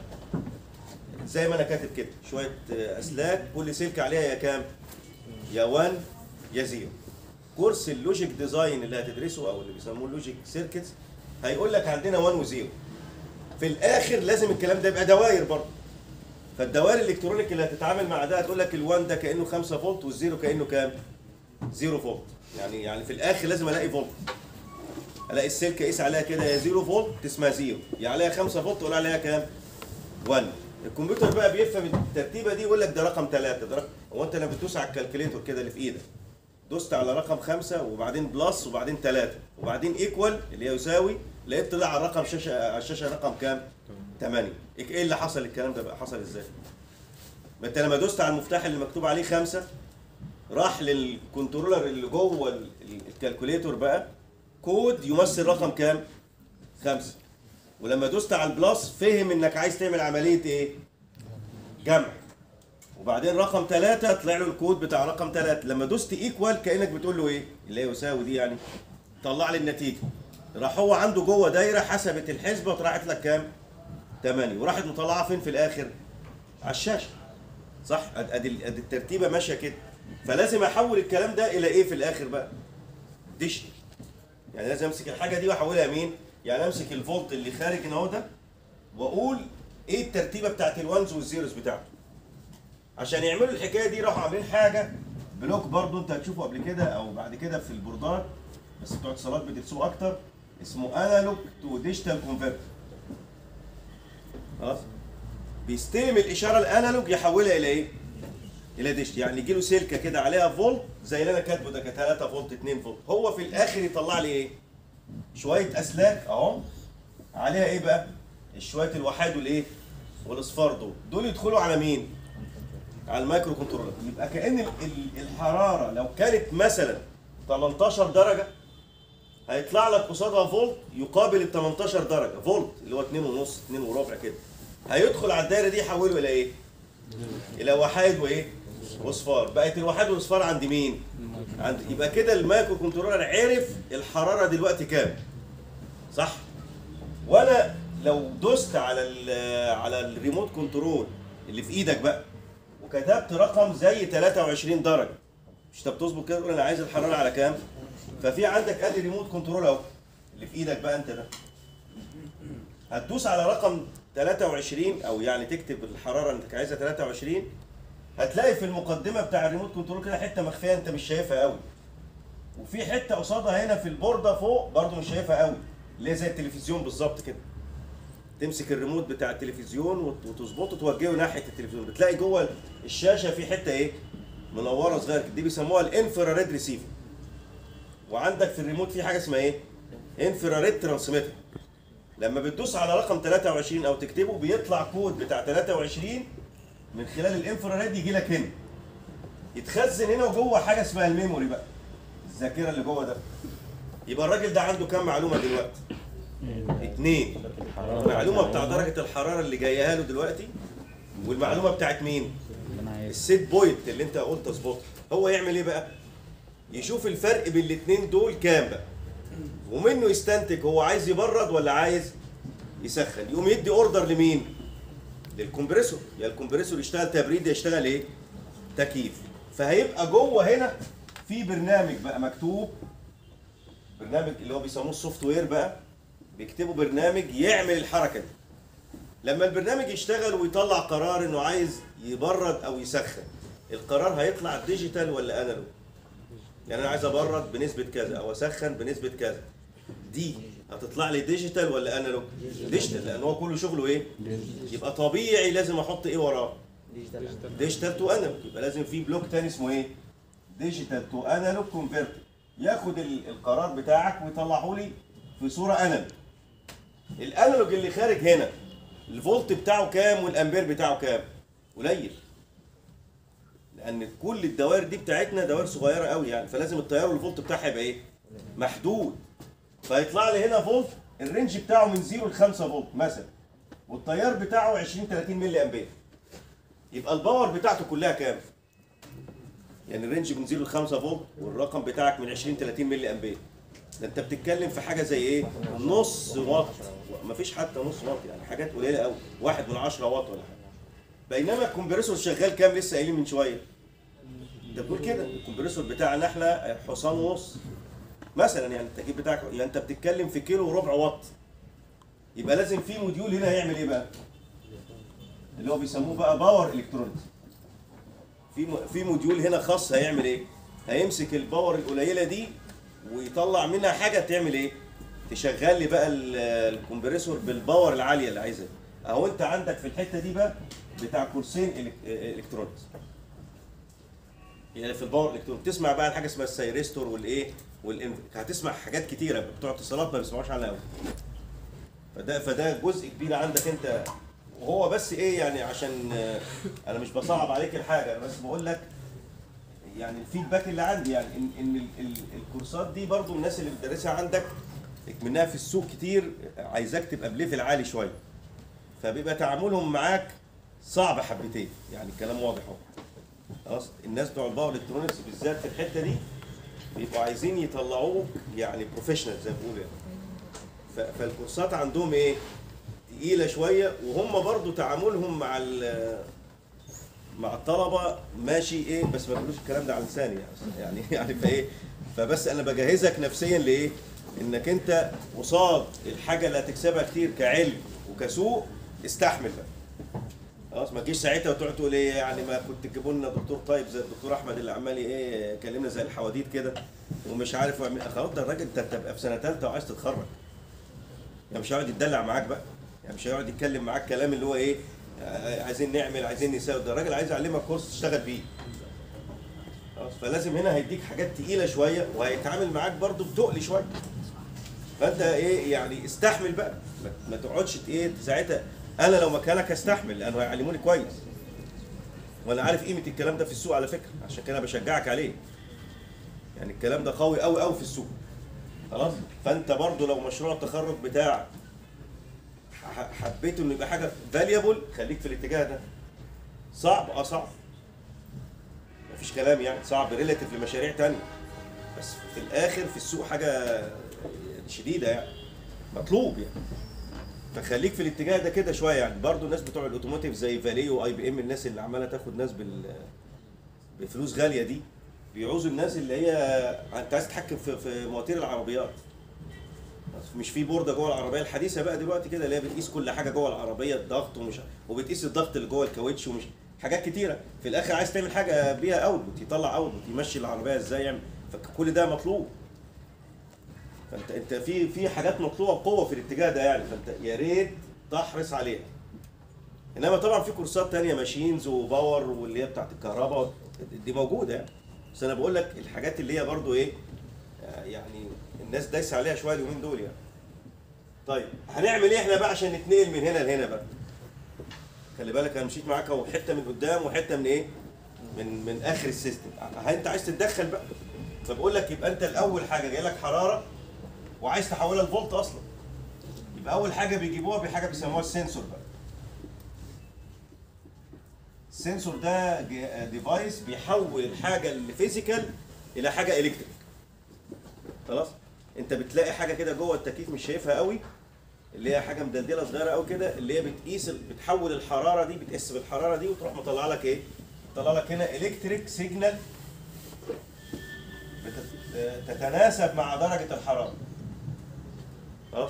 S1: زي ما انا كاتب كده شويه آه، اسلاك كل سلك عليها يا كام يا 1 يا 0 كورس اللوجيك ديزاين اللي هتدرسه او اللي بيسموه اللوجيك سيركتس هيقول لك عندنا 1 و 0 في الاخر لازم الكلام ده يبقى دوائر برضه فالدوائر الالكترونيك اللي هتتعامل مع ده هتقول لك ال1 ده كانه 5 فولت والزيرو كانه كام 0 فولت يعني يعني في الاخر لازم الاقي فولت الاقي السلكه اقيس عليها كده يا 0 فولت اسمها 0 يا عليها 5 فولت ولا عليها كام 1 الكمبيوتر بقى بيفهم الترتيبه دي يقول لك ده رقم 3 ده رقم هو انت لما بتدوس على الكالكوليتور كده اللي في ايدك دوست على رقم 5 وبعدين بلس وبعدين 3 وبعدين ايكوال اللي هي يساوي لقيت طلع على الرقم شاشه على الشاشه رقم كام 8 ايه اللي حصل الكلام ده بقى حصل ازاي ما انت لما دوست على المفتاح اللي مكتوب عليه 5 راح للكنترولر اللي جوه ال- ال- الكالكوليتور بقى كود يمثل رقم كام؟ خمسة ولما دوست على البلس فهم انك عايز تعمل عملية ايه؟ جمع وبعدين رقم ثلاثة طلع له الكود بتاع رقم ثلاثة لما دوست ايكوال كأنك بتقول له ايه؟ اللي هي يساوي دي يعني طلع لي النتيجة راح هو عنده جوه دايرة حسبت الحسبة وطلعت لك كام؟ 8 وراحت مطلعها فين في الآخر؟ على الشاشة صح ادي ادي ادي الترتيبه ماشيه كده فلازم احول الكلام ده الى ايه في الاخر بقى ديجيتال يعني لازم امسك الحاجه دي واحولها مين يعني امسك الفولت اللي خارج هنا اهو ده واقول ايه الترتيبه بتاعت الوانز والزيروز بتاعته عشان يعملوا الحكايه دي راحوا عاملين حاجه بلوك برضو انت هتشوفه قبل كده او بعد كده في البوردات بس بتوع اتصالات بترسوه اكتر اسمه انالوج تو ديجيتال كونفرتر خلاص بيستلم الاشاره الانالوج يحولها الى ايه؟ الى ديجيتال يعني يجي له سلكه كده عليها فولت زي اللي انا كاتبه ده كانت 3 فولت 2 فولت هو في الاخر يطلع لي ايه؟ شويه اسلاك اهو عليها ايه بقى؟ شويه الوحيد والايه؟ والاصفار دول دول يدخلوا على مين؟ على المايكرو كنترولر يبقى كان ال- ال- الحراره لو كانت مثلا 18 درجه هيطلع لك قصادها فولت يقابل ال 18 درجه فولت اللي هو 2 ونص 2 وربع كده هيدخل على الدايره دي يحوله الى ايه؟ الى وحيد وايه؟ واصفار بقت الوحيد والاصفار عند مين؟ عند يبقى كده المايكرو كنترولر عرف الحراره دلوقتي كام صح؟ وانا لو دوست على ال على الريموت كنترول اللي في ايدك بقى وكتبت رقم زي 23 درجه مش انت بتظبط كده تقول انا عايز الحراره على كام؟ ففي عندك ادي ريموت كنترول اهو اللي في ايدك بقى انت ده هتدوس على رقم 23 او يعني تكتب الحراره انك عايزها 23 هتلاقي في المقدمه بتاع الريموت كنترول كده حته مخفيه انت مش شايفها قوي وفي حته قصادها هنا في البورده فوق برضو مش شايفها قوي اللي هي زي التلفزيون بالظبط كده تمسك الريموت بتاع التلفزيون وت- وتظبطه توجهه ناحيه التلفزيون بتلاقي جوه الشاشه في حته ايه منوره صغيره كده دي بيسموها الانفراريد ريسيفر وعندك في الريموت في حاجه اسمها ايه انفراريد ترانسميتر لما بتدوس على رقم 23 او تكتبه بيطلع كود بتاع 23 من خلال الانفراريد يجي لك هنا يتخزن هنا وجوه حاجه اسمها الميموري بقى الذاكره اللي جوه ده يبقى الراجل ده عنده كام معلومه دلوقتي اتنين المعلومه بتاع درجه الحراره اللي جايه له دلوقتي والمعلومه بتاعت مين السيت بوينت اللي انت قلت اظبطها هو يعمل ايه بقى يشوف الفرق بين الاثنين دول كام بقى ومنه يستنتج هو عايز يبرد ولا عايز يسخن يقوم يدي اوردر لمين للكمبريسور يا الكمبريسور يشتغل تبريد يا يشتغل ايه تكييف فهيبقى جوه هنا في برنامج بقى مكتوب برنامج اللي هو بيسموه السوفت وير بقى بيكتبوا برنامج يعمل الحركه دي لما البرنامج يشتغل ويطلع قرار انه عايز يبرد او يسخن القرار هيطلع ديجيتال ولا انالوج يعني انا عايز ابرد بنسبه كذا او اسخن بنسبه كذا دي هتطلع لي ديجيتال ولا انالوج ديجيتال لان هو كله شغله ايه يبقى طبيعي لازم احط ايه وراه ديجيتال تو انالوج يبقى لازم في بلوك تاني اسمه ايه ديجيتال تو انالوج كونفرتر ياخد ال- القرار بتاعك ويطلعه لي في صوره انالوج الانالوج اللي خارج هنا الفولت بتاعه كام والامبير بتاعه كام قليل لان كل الدوائر دي بتاعتنا دوائر صغيره قوي يعني فلازم التيار والفولت بتاعها يبقى ايه محدود فيطلع لي هنا فولت الرينج بتاعه من 0 ل 5 فولت مثلا والتيار بتاعه 20 30 ملي امبير يبقى الباور بتاعته كلها كام يعني الرينج من 0 ل 5 فولت والرقم بتاعك من 20 30 ملي امبير ده انت بتتكلم في حاجه زي ايه نص واط مفيش حتى نص واط يعني حاجات قليله قوي واحد من 10 واط ولا حاجه بينما الكمبريسور شغال كام لسه قايلين من شويه انت بتقول كده الكمبريسور بتاعنا احنا حصان ونص مثلا يعني التكييف بتاعك يعني انت بتتكلم في كيلو وربع واط يبقى لازم في موديول هنا هيعمل ايه بقى اللي هو بيسموه بقى باور الكترونيكس في م- في موديول هنا خاص هيعمل ايه هيمسك الباور القليله دي ويطلع منها حاجه تعمل ايه تشغل لي بقى ال- الكمبريسور بالباور العاليه اللي عايزها اهو انت عندك في الحته دي بقى بتاع كورسين إلك- الكترونيكس يعني في الباور الكترونيك تسمع بقى حاجه اسمها السيريستور والايه والإنف... هتسمع حاجات كتيره بتوع اتصالات ما بيسمعوش عنها قوي فده فده جزء كبير عندك انت وهو بس ايه يعني عشان آه، انا مش بصعب عليك الحاجه انا بس بقول لك يعني الفيدباك اللي عندي يعني ان ان ال- ال- الكورسات دي برضو الناس اللي بتدرسها عندك منها في السوق كتير عايزاك تبقى بليفل عالي شويه فبيبقى تعاملهم معاك صعب حبتين يعني الكلام واضح اهو خلاص الناس بتوع الباور الكترونكس بالذات في الحته دي بيبقوا عايزين يطلعوك يعني بروفيشنال زي ما بيقولوا يعني ف- فالكورسات عندهم ايه تقيله شويه وهم برضو تعاملهم مع ال مع الطلبه ماشي ايه بس ما تقولوش الكلام ده على لساني يعني يعني يعني فايه فبس انا بجهزك نفسيا لايه انك انت قصاد الحاجه اللي هتكسبها كتير كعلم وكسوق استحمل بقى خلاص ما تجيش ساعتها وتقعد تقول ايه يعني ما كنت تجيبوا لنا دكتور طيب زي الدكتور احمد اللي عمال ايه كلمنا زي الحواديت كده ومش عارف وعمل- خلاص ده الراجل انت تبقى في سنه ثالثه وعايز تتخرج يعني مش هيقعد يتدلع معاك بقى يعني مش هيقعد يتكلم معاك كلام اللي هو ايه آه، عايزين نعمل عايزين نساوي ده الراجل عايز يعلمك كورس تشتغل بيه خلاص فلازم هنا هيديك حاجات تقيله شويه وهيتعامل معاك برضو بتقل شويه فانت ايه يعني استحمل بقى ما- ما تقعدش ت- ايه ساعتها انا لو مكانك استحمل لانه هيعلموني كويس وانا عارف قيمه الكلام ده في السوق على فكره عشان كده بشجعك عليه يعني الكلام ده قوي قوي قوي في السوق خلاص فانت برضو لو مشروع التخرج بتاعك ح- حبيت انه يبقى حاجه فاليبل خليك في الاتجاه ده صعب اه صعب مفيش كلام يعني صعب ريلاتيف لمشاريع تانية بس في الاخر في السوق حاجه شديده يعني مطلوب يعني فخليك في الاتجاه ده كده شويه يعني برضو الناس بتوع الاوتوموتيف زي فاليو واي بي ام الناس اللي عماله تاخد ناس بال بفلوس غاليه دي بيعوزوا الناس اللي هي انت عايز تتحكم في في مواتير العربيات بس مش في بورده جوه العربيه الحديثه بقى دلوقتي كده اللي هي بتقيس كل حاجه جوه العربيه الضغط ومش وبتقيس الضغط اللي جوه الكاوتش ومش حاجات كتيره في الاخر عايز تعمل حاجه بيها اوتبوت يطلع اوتبوت يمشي العربيه ازاي يعمل فكل ده مطلوب فانت انت في في حاجات مطلوبه بقوه في الاتجاه ده يعني فانت يا ريت تحرص عليها انما طبعا في كورسات تانية ماشينز وباور واللي هي بتاعت الكهرباء دي موجوده يعني بس انا بقول لك الحاجات اللي هي برضو ايه آه، يعني الناس دايسه عليها شويه اليومين دول يعني طيب هنعمل ايه احنا بقى عشان نتنقل من هنا لهنا بقى خلي بالك انا مشيت معاك اهو حته من قدام وحته من ايه من من اخر السيستم ه- انت عايز تتدخل بقى فبقول لك يبقى انت الاول حاجه جاي لك حراره وعايز تحولها لفولت اصلا يبقى اول حاجه بيجيبوها بحاجه بيسموها السنسور بقى السنسور ده ج- ديفايس بيحول الحاجه اللي فيزيكال الى حاجه الكتريك خلاص انت بتلاقي حاجه كده جوه التكييف مش شايفها قوي اللي هي حاجه مدلدله صغيره قوي كده اللي هي بتقيس ال- بتحول الحراره دي بتقيس بالحراره دي وتروح مطلع لك ايه طلع لك هنا الكتريك سيجنال تتناسب مع درجه الحراره خلاص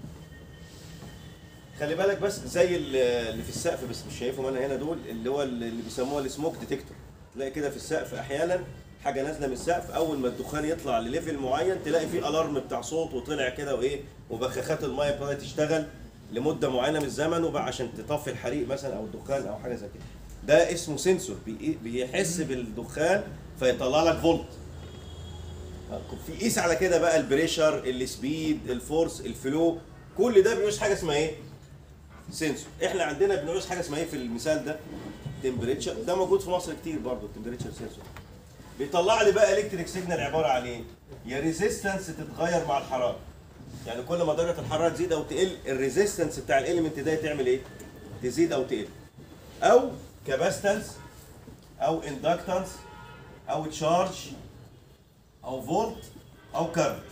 S1: خلي بالك بس زي ال- اللي في السقف بس مش شايفهم انا هنا دول اللي هو اللي بيسموها السموك ديتكتور تلاقي كده في السقف احيانا حاجه نازله من السقف اول ما الدخان يطلع لليفل معين تلاقي فيه الارم بتاع صوت وطلع كده وايه وبخاخات الميه ابتدت تشتغل لمده معينه من الزمن وبقى عشان تطفي الحريق مثلا او الدخان او حاجه زي كده ده اسمه سنسور بي- بيحس بالدخان فيطلع لك فولت في قيس على كده بقى البريشر السبيد الفورس الفلو كل ده بيعوز حاجه اسمها ايه سنسور احنا عندنا بنعوز حاجه اسمها ايه في المثال ده تمبريتشر ده موجود في مصر كتير برضه التمبريتشر سنسور بيطلع لي بقى الكتريك سيجنال عباره عن ايه يا ريزيستنس تتغير مع الحراره يعني كل ما درجه الحراره تزيد او تقل الريزيستنس بتاع الاليمنت ده تعمل ايه تزيد او تقل او كاباستنس او اندكتنس او تشارج او فولت او كارنت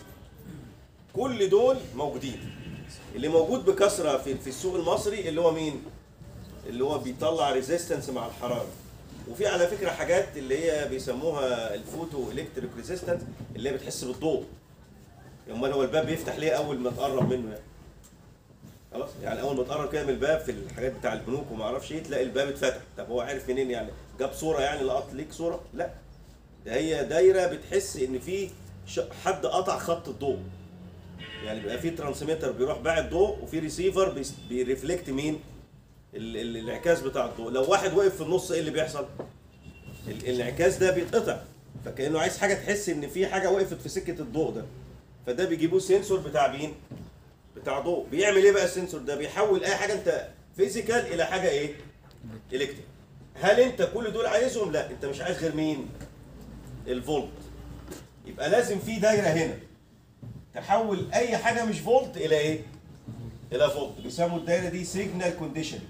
S1: كل دول موجودين اللي موجود بكثره في في السوق المصري اللي هو مين اللي هو بيطلع ريزيستنس مع الحراره وفي على فكره حاجات اللي هي بيسموها الفوتو الكتريك ريزيستنس اللي هي بتحس بالضوء امال هو الباب بيفتح ليه اول ما تقرب منه يعني خلاص يعني اول ما تقرب كده من الباب في الحاجات بتاع البنوك وما اعرفش ايه تلاقي الباب اتفتح طب هو عارف منين يعني جاب صوره يعني لقط ليك صوره لا ده هي دايره بتحس ان في ش- حد قطع خط الضوء يعني بيبقى في ترانسميتر بيروح باعت ضوء وفي ريسيفر بيس- بيرفلكت مين ال- ال- الانعكاس بتاع الضوء لو واحد وقف في النص ايه اللي بيحصل ال- الانعكاس ده بيتقطع فكانه عايز حاجه تحس ان في حاجه وقفت في سكه الضوء ده فده بيجيبوه سنسور بتاع مين بتاع ضوء بيعمل ايه بقى السنسور ده بيحول اي حاجه انت فيزيكال الى حاجه ايه الكتريك هل انت كل دول عايزهم لا انت مش عايز غير مين الفولت يبقى لازم في دايره هنا تحول اي حاجه مش فولت الى ايه الى فولت بيسموا الدايره دي سيجنال كونديشن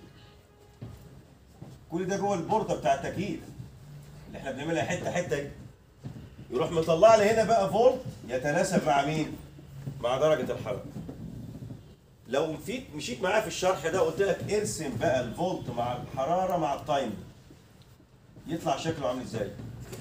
S1: كل ده جوه البورده بتاع التكييف اللي احنا بنعملها حته حته دي. يروح مطلع لي هنا بقى فولت يتناسب مع مين مع درجه الحراره لو في مشيت معاه في الشرح ده قلت لك ارسم بقى الفولت مع الحراره مع التايم يطلع شكله عامل ازاي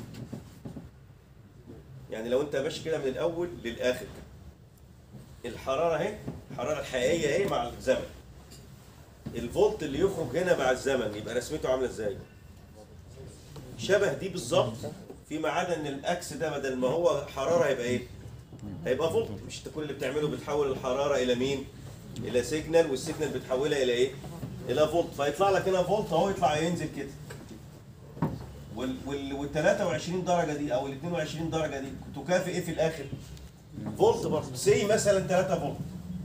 S1: يعني لو انت ماشي كده من الاول للاخر كده. الحراره اهي الحراره الحقيقيه اهي مع الزمن الفولت اللي يخرج هنا مع الزمن يبقى رسمته عامله ازاي شبه دي بالظبط فيما عدا ان الاكس ده بدل ما هو حراره هيبقى ايه هيبقى فولت مش انت كل اللي بتعمله بتحول الحراره الى مين الى سيجنال والسيجنال بتحولها الى ايه الى فولت فيطلع لك هنا فولت اهو يطلع ينزل كده وال وال وال 23 درجه دي او ال 22 درجه دي تكافئ ايه في الاخر فولت برضه سي مثلا 3 فولت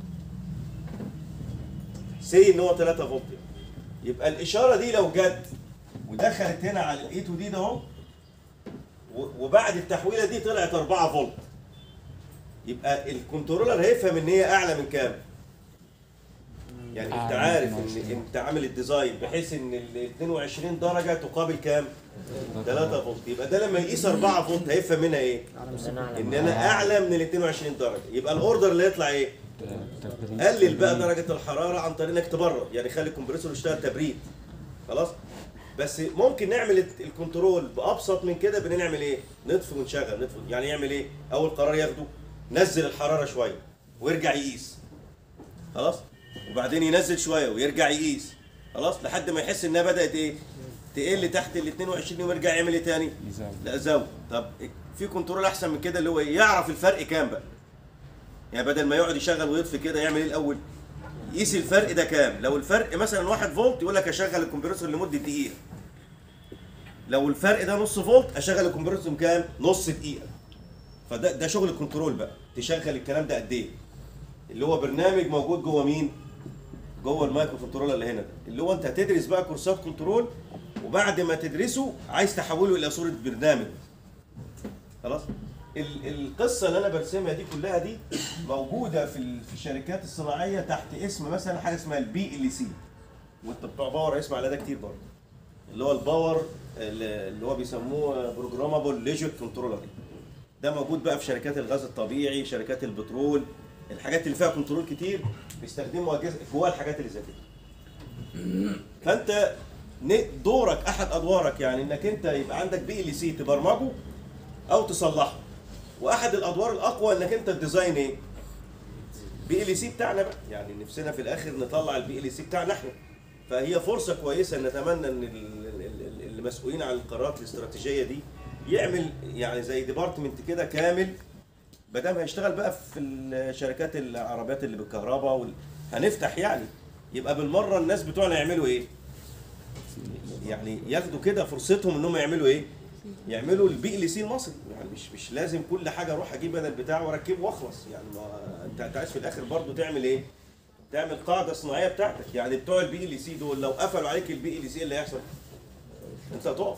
S1: سي ان هو 3 فولت يبقى الاشاره دي لو جت ودخلت هنا على الاي تو دي ده اهو و- وبعد التحويله دي طلعت 4 فولت يبقى الكنترولر هيفهم ان هي اعلى من كام يعني انت
S2: أعلى
S1: عارف
S2: من
S1: ان
S2: 22.
S1: انت عامل الديزاين بحيث ان ال 22 درجه تقابل كام 3 فولت يبقى ده لما يقيس 4 فولت هيفهم منها ايه ان انا اعلى من ال 22 درجه يبقى الاوردر اللي يطلع ايه قلل بقى درجه الحراره عن طريق انك تبرد يعني خلي الكمبريسور يشتغل تبريد خلاص بس ممكن نعمل الت- الكنترول بابسط من كده بنعمل ايه نطفي ونشغل نطفي يعني يعمل ايه اول قرار ياخده نزل الحراره شويه ويرجع يقيس خلاص وبعدين ينزل شويه ويرجع يقيس خلاص لحد ما يحس انها بدات ايه تقل تحت ال 22 ويرجع يعمل ايه تاني
S2: يزود.
S1: لا زود طب في كنترول احسن من كده اللي هو إيه؟ يعرف الفرق كام بقى يعني بدل ما يقعد يشغل ويطفي كده يعمل ايه الاول يقيس الفرق ده كام لو الفرق مثلا 1 فولت يقول لك اشغل الكمبريسور لمده دقيقه لو الفرق ده نص فولت اشغل الكمبريسور كام نص دقيقه فده ده شغل الكنترول بقى تشغل الكلام ده قد ايه اللي هو برنامج موجود جوه مين جوه المايكرو كنترولر اللي هنا ده اللي هو انت هتدرس بقى كورسات كنترول وبعد ما تدرسه عايز تحوله الى صوره برنامج خلاص ال- القصه اللي انا برسمها دي كلها دي موجوده في ال- في الشركات الصناعيه تحت اسم مثلا حاجه اسمها البي ال سي وانت بتوع باور هيسمع على ده كتير برضه اللي هو الباور اللي اللي هو بيسموه بروجرامابل ليجيك كنترولر ده موجود بقى في شركات الغاز الطبيعي شركات البترول الحاجات اللي فيها كنترول كتير بيستخدموا اجهزه جواها الحاجات اللي زي كده فانت ن- دورك احد ادوارك يعني انك انت يبقى عندك بي ال سي تبرمجه او تصلحه واحد الادوار الاقوى انك انت الديزاين ايه بي ال سي بتاعنا بقى يعني نفسنا في الاخر نطلع البي ال سي بتاعنا احنا فهي فرصه كويسه نتمنى ان ال- ال- ال- المسؤولين عن القرارات الاستراتيجيه دي يعمل يعني زي ديبارتمنت كده كامل ما دام هيشتغل بقى في الشركات العربيات اللي بالكهرباء وال... هنفتح يعني يبقى بالمره الناس بتوعنا يعملوا ايه؟ يعني ياخدوا كده فرصتهم انهم يعملوا ايه؟ يعملوا البي ال سي المصري يعني مش مش لازم كل حاجه اروح اجيب انا البتاع واركبه واخلص يعني ما انت انت عايز في الاخر برضو تعمل ايه؟ تعمل قاعده صناعيه بتاعتك يعني بتوع البي ال سي دول لو قفلوا عليك البي ال سي اللي هيحصل انت هتقف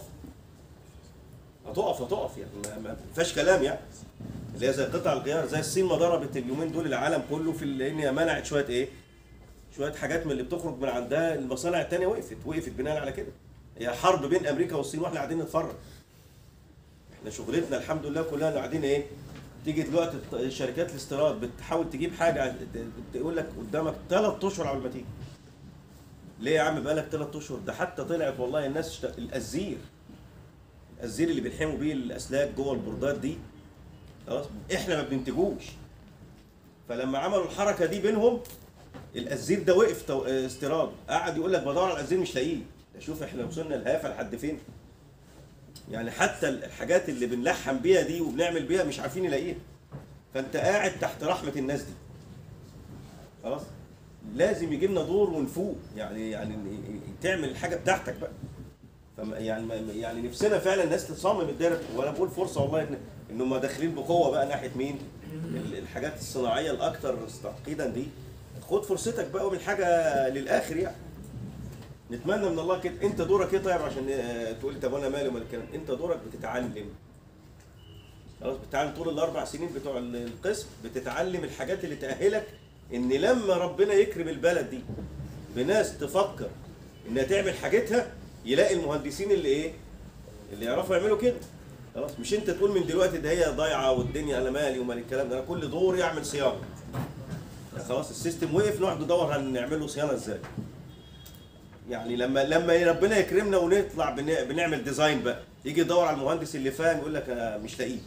S1: هتقف هتقف يعني ما- ما فيهاش كلام يعني اللي هي زي قطع الغيار زي الصين ما ضربت اليومين دول العالم كله في ال- ان هي منعت شويه ايه؟ شويه حاجات من اللي بتخرج من عندها المصانع التانية وقفت وقفت بناء على كده هي حرب بين امريكا والصين واحنا قاعدين نتفرج احنا شغلتنا الحمد لله كلها قاعدين ايه تيجي دلوقتي الط- شركات الاستيراد بتحاول تجيب حاجه ت- تقول لك قدامك ثلاث اشهر قبل ما تيجي ليه يا عم بقالك ثلاث اشهر ده حتى طلعت والله الناس اشت... الازير الازير اللي بيلحموا بيه الاسلاك جوه البوردات دي خلاص احنا ما بننتجوش فلما عملوا الحركه دي بينهم الازير ده وقف تو... اه، استيراد قعد يقول لك بدور على الازير مش لاقيه ده شوف احنا وصلنا الهافه لحد فين يعني حتى الحاجات اللي بنلحم بيها دي وبنعمل بيها مش عارفين نلاقيها فانت قاعد تحت رحمه الناس دي خلاص لازم يجي لنا دور ونفوق يعني يعني ن- تعمل الحاجه بتاعتك بقى فما يعني ما- يعني نفسنا فعلا الناس تصمم الدايره وانا بقول فرصه والله إن- ان هم داخلين بقوه بقى ناحيه مين؟ ال- الحاجات الصناعيه الاكثر تعقيدا دي خد فرصتك بقى ومن حاجه للاخر يعني نتمنى من الله كده انت دورك ايه طيب عشان آه، تقول لي طب انا مالي ومال الكلام انت دورك بتتعلم خلاص بتتعلم طول الاربع سنين بتوع ال- القسم بتتعلم الحاجات اللي تاهلك ان لما ربنا يكرم البلد دي بناس تفكر انها تعمل حاجتها يلاقي المهندسين اللي ايه اللي يعرفوا يعملوا كده خلاص مش انت تقول من دلوقتي ده هي ضايعه والدنيا انا مالي ومال الكلام ده انا كل دور يعمل صيانه يعني خلاص السيستم وقف نقعد ندور هنعمل له صيانه ازاي يعني لما لما ربنا يكرمنا ونطلع بن- بنعمل ديزاين بقى يجي يدور على المهندس اللي فاهم يقول لك انا مش لاقيه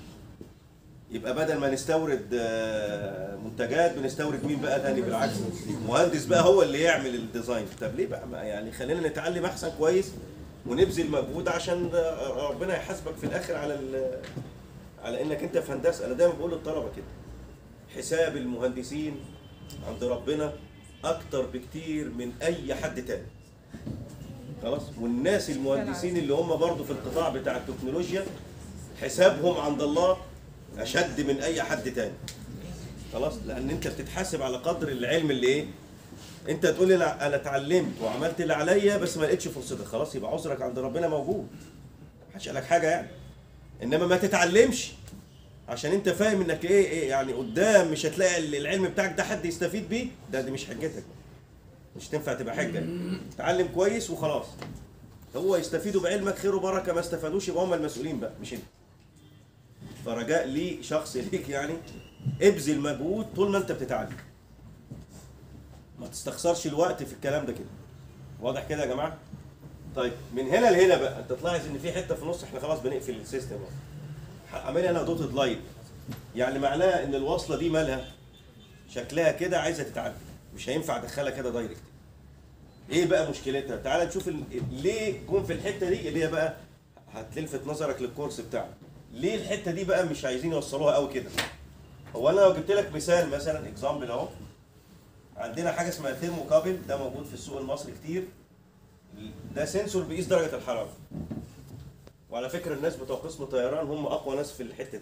S1: يبقى بدل ما نستورد آه، منتجات بنستورد مين بقى تاني بالعكس مهندس بقى هو اللي يعمل الديزاين طب ليه بقى ما يعني خلينا نتعلم احسن كويس ونبذل مجهود عشان آه، ربنا يحاسبك في الاخر على ال- على انك انت في هندسه انا دايما بقول للطلبه كده حساب المهندسين عند ربنا اكتر بكتير من اي حد تاني خلاص والناس المهندسين اللي هم برضو في القطاع بتاع التكنولوجيا حسابهم عند الله اشد من اي حد تاني خلاص لان انت بتتحاسب على قدر العلم اللي ايه انت تقول لي لا انا اتعلمت وعملت اللي عليا بس ما لقيتش فرصتك خلاص يبقى عذرك عند ربنا موجود محدش قالك حاجه يعني انما ما تتعلمش عشان انت فاهم انك ايه, إيه يعني قدام مش هتلاقي ال- العلم بتاعك ده حد يستفيد بيه ده دي مش حجتك مش تنفع تبقى حجه اتعلم كويس وخلاص هو يستفيدوا بعلمك خير وبركه ما استفادوش يبقى هم المسؤولين بقى مش انت فرجاء لي شخص ليك يعني ابذل مجهود طول ما انت بتتعلم ما تستخسرش الوقت في الكلام ده كده واضح كده يا جماعه طيب من هنا لهنا بقى انت تلاحظ ان في حته في النص احنا خلاص بنقفل السيستم اهو عاملها انا دوتد لاين يعني معناها ان الوصله دي مالها شكلها كده عايزه تتعدل مش هينفع ادخلها كده دايركت ايه بقى مشكلتها تعال نشوف ال... ليه جم في الحته دي اللي هي بقى هتلفت نظرك للكورس بتاعك ليه الحته دي بقى مش عايزين يوصلوها قوي كده هو انا لو جبت لك مثال مثلا اكزامبل اهو عندنا حاجه اسمها ثيرموكابل ده موجود في السوق المصري كتير ده سنسور بيقيس درجه الحراره وعلى فكره الناس بتوع قسم الطيران هم اقوى ناس في الحته دي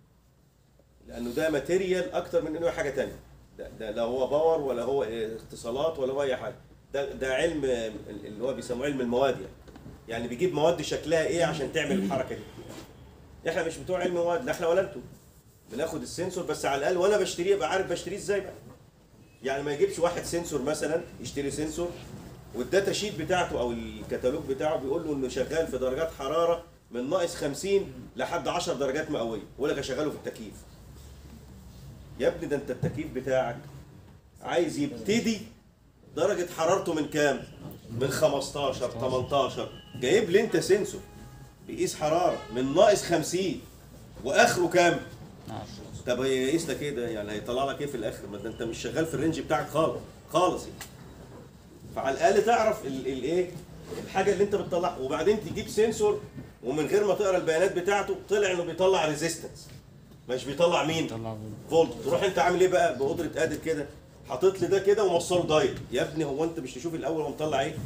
S1: لانه ده ماتيريال اكتر من انه حاجه تانية ده, ده لا هو باور ولا هو اتصالات ولا هو اي حاجه ده ده علم اللي هو بيسموه علم المواد يعني يعني بيجيب مواد شكلها ايه عشان تعمل الحركه دي احنا مش بتوع علم مواد لا احنا ولا انتوا بناخد السنسور بس على الاقل وانا بشتريه ابقى عارف بشتريه ازاي بقى يعني ما يجيبش واحد سنسور مثلا يشتري سنسور والداتا شيت بتاعته او الكتالوج بتاعه بيقول له انه شغال في درجات حراره من ناقص 50 لحد 10 درجات مئويه يقول لك اشغله في التكييف يا ابني ده انت التكييف بتاعك عايز يبتدي درجه حرارته من كام من 15 18 جايب لي انت سنسور بيقيس حراره من ناقص 50 واخره كام طب هيقيس لك ايه ده يعني هيطلع لك ايه في الاخر ما ده انت مش شغال في الرينج بتاعك خالص خالص يعني. فعلى الاقل تعرف الايه الحاجه اللي انت بتطلعها وبعدين تجيب سنسور ومن غير ما تقرا البيانات بتاعته طلع انه بيطلع ريزيستنس مش بيطلع مين
S2: طلع
S1: فولت تروح انت عامل ايه بقى بقدره قادر كده حاطط لي ده كده وموصله دايركت يا ابني هو انت مش تشوف الاول هو مطلع ايه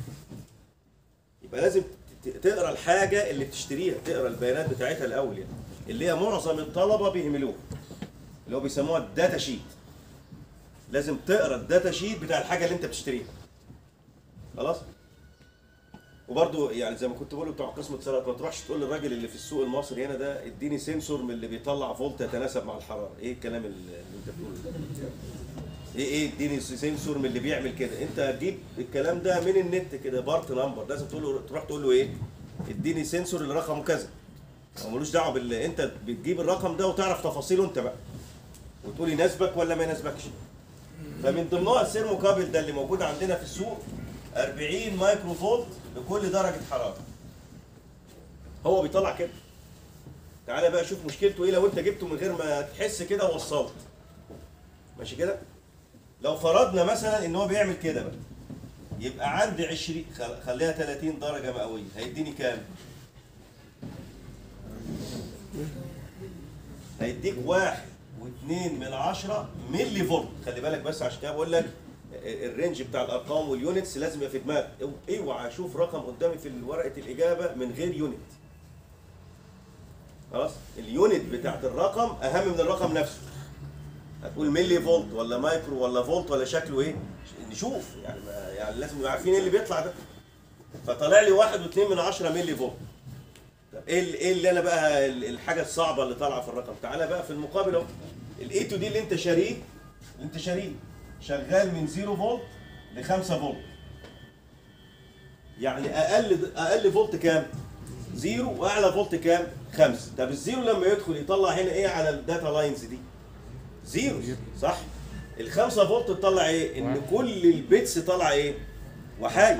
S1: يبقى لازم ت- تقرا الحاجه اللي بتشتريها تقرا البيانات بتاعتها الاول يعني اللي هي معظم الطلبه بيهملوها اللي هو بيسموها الداتا شيت لازم تقرا الداتا شيت بتاع الحاجه اللي انت بتشتريها خلاص وبرده يعني زي ما كنت بقول بتوع قسم اتصالات ما تروحش تقول للراجل اللي في السوق المصري هنا ده اديني سنسور من اللي بيطلع فولت يتناسب مع الحراره ايه الكلام اللي اللي انت بتقوله ده ايه ايه اديني سنسور من اللي بيعمل كده انت هتجيب الكلام ده من النت كده بارت نمبر لازم تقول له تروح تقول له ايه اديني سنسور اللي رقمه كذا هو ملوش دعوه بال انت بتجيب الرقم ده وتعرف تفاصيله انت بقى وتقول يناسبك ولا ما يناسبكش فمن ضمنها السيرموكابل ده اللي موجود عندنا في السوق 40 مايكرو فولت لكل درجه حراره هو بيطلع كده تعالى بقى شوف مشكلته ايه لو انت جبته من غير ما تحس كده ووصلت ماشي كده لو فرضنا مثلا ان هو بيعمل كده بقى يبقى عندي 20 خل- خليها 30 درجه مئويه هيديني كام هيديك واحد واثنين من عشرة ملي فولت خلي بالك بس عشان كده بقول لك الرينج بتاع الارقام واليونتس لازم يبقى في دماغك أو- اوعى اشوف رقم قدامي في ورقه الاجابه من غير يونت خلاص اليونت بتاعت الرقم اهم من الرقم نفسه هتقول ملي فولت ولا مايكرو ولا فولت ولا شكله ايه نشوف يعني ما يعني لازم نبقى عارفين ايه اللي بيطلع ده فطلع لي واحد واثنين من عشرة ملي فولت طب ايه ال- ايه اللي انا بقى ال- الحاجه الصعبه اللي طالعه في الرقم تعالى بقى في المقابل اهو الاي تو دي اللي انت شاريه اللي انت شاريه شغال من 0 فولت ل 5 فولت يعني اقل اقل فولت كام؟ زيرو واعلى فولت كام؟ 5 طب الزيرو لما يدخل يطلع هنا ايه على الداتا لاينز دي؟ زيرو صح؟ ال 5 فولت تطلع ايه؟ ان
S2: واحد.
S1: كل البيتس طالعه ايه؟ وحايد
S2: حايد.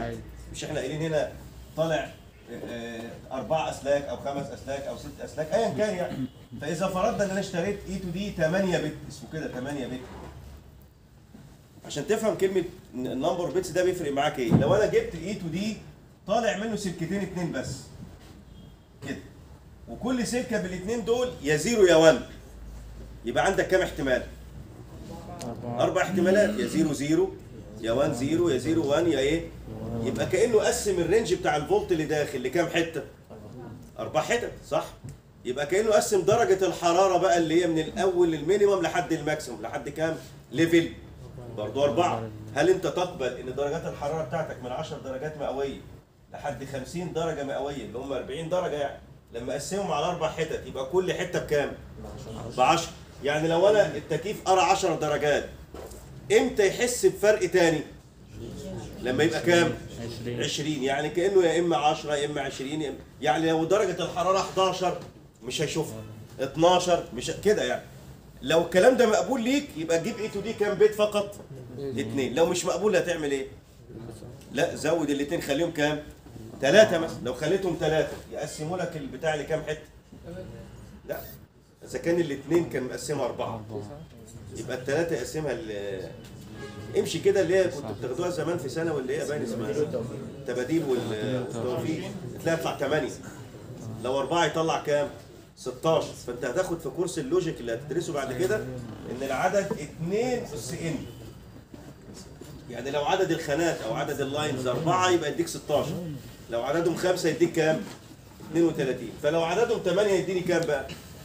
S1: مش احنا قايلين هنا طالع آه، اربع اسلاك او خمس اسلاك او ست اسلاك ايا كان يعني فاذا فرضنا ان انا اشتريت اي تو دي 8 بت اسمه كده 8 بت عشان تفهم كلمه النمبر بيتس ده بيفرق معاك ايه لو انا جبت اي تو دي طالع منه سلكتين اتنين بس كده وكل سلكه بالاثنين دول يا زيرو يا 1 يبقى عندك كام احتمال اربع احتمالات يا زيرو زيرو يا 1 زيرو يا زيرو 1 يا ايه يبقى كانه قسم الرينج بتاع الفولت اللي داخل لكام حته اربع حتت صح يبقى كانه قسم درجه الحراره بقى اللي هي من الاول للمينيمم لحد الماكسيموم لحد كام ليفل برضه أربعة هل أنت تقبل إن درجات الحرارة بتاعتك من 10 درجات مئوية لحد 50 درجة مئوية اللي هم 40 درجة يعني لما أقسمهم على أربع حتت يبقى كل حتة بكام؟ ب 10 يعني لو أنا التكييف قرا 10 درجات إمتى يحس بفرق تاني؟ لما يبقى كام؟
S2: 20
S1: 20 يعني كانه يا اما 10 يا اما 20 يا إما يعني لو درجه الحراره 11 مش هيشوفها 12 مش كده يعني لو الكلام ده مقبول ليك يبقى تجيب اي تو دي كام بيت فقط؟ اثنين لو مش مقبول هتعمل ايه؟ لا زود الاثنين خليهم كام؟ ثلاثة مثلا لو خليتهم ثلاثة يقسموا لك البتاع لكام حتة؟ لا إذا كان الاثنين كان مقسمها أربعة يبقى الثلاثة يقسمها ل امشي كده اللي هي كنت بتاخدوها زمان في سنة واللي هي باين اسمها التباديل وال- والتوفيق تلاقي يطلع 8 لو أربعة يطلع كام؟ 16 فأنت هتاخد في كورس اللوجيك اللي هتدرسه بعد كده إن العدد 2 أس إن يعني لو عدد الخانات أو عدد اللاينز أربعة يبقى يديك 16 لو عددهم خمسة يديك كام؟ 32 فلو عددهم 8 يديني كام بقى؟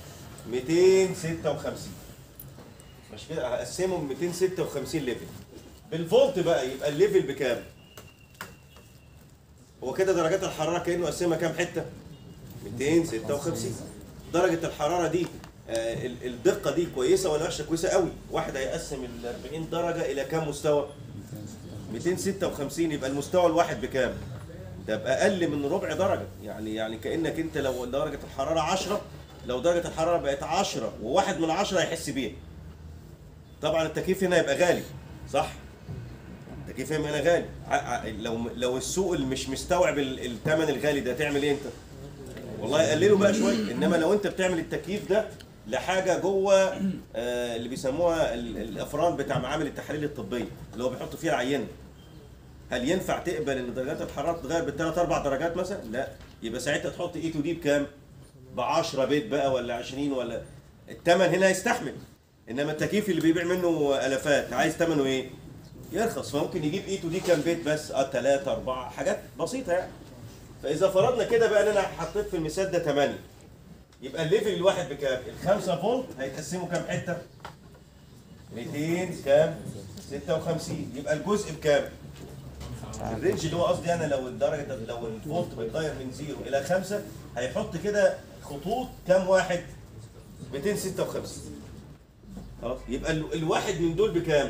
S1: 256 مش كده هقسمهم 256 ليفل بالفولت بقى يبقى الليفل بكام؟ هو كده درجات الحراره كانه قسمها كام حته؟ 256 درجه الحراره دي آه، ال- الدقه دي كويسه ولا وحشه؟ كويسه قوي واحد هيقسم ال 40 درجه الى كام مستوى؟ 256 يبقى المستوى الواحد بكام؟ ده بأقل من ربع درجة يعني يعني كأنك أنت لو درجة الحرارة 10 لو درجة الحرارة بقت 10 وواحد من 10 هيحس بيها طبعا التكييف هنا يبقى غالي صح؟ التكييف هنا غالي ع- ع- لو لو السوق اللي مش مستوعب ال- الثمن الغالي ده تعمل ايه انت؟ والله قلله بقى شويه انما لو انت بتعمل التكييف ده لحاجه جوه آه اللي بيسموها ال- الافران بتاع معامل التحاليل الطبيه اللي هو بيحطوا فيها العينه هل ينفع تقبل ان درجات الحراره تتغير بالثلاث اربع درجات مثلا؟ لا يبقى ساعتها تحط اي تو دي بكام؟ ب 10 بيت بقى ولا 20 ولا الثمن هنا يستحمل انما التكييف اللي بيبيع منه الافات عايز ثمنه ايه؟ يرخص فممكن يجيب اي تو دي كام بيت بس اه ثلاثة أربعة حاجات بسيطة يعني فإذا فرضنا كده بقى إن أنا حطيت في المثال ده 8 يبقى الليفل الواحد بكام؟ الخمسة فولت هيتقسموا كام حتة؟ 200 كام؟ 56 يبقى الجزء بكام؟ الرينج اللي هو قصدي انا لو الدرجه لو الفولت بيتغير من زيرو الى 5 هيحط كده خطوط كام واحد؟ 256 خلاص يبقى ال- الواحد من دول بكام؟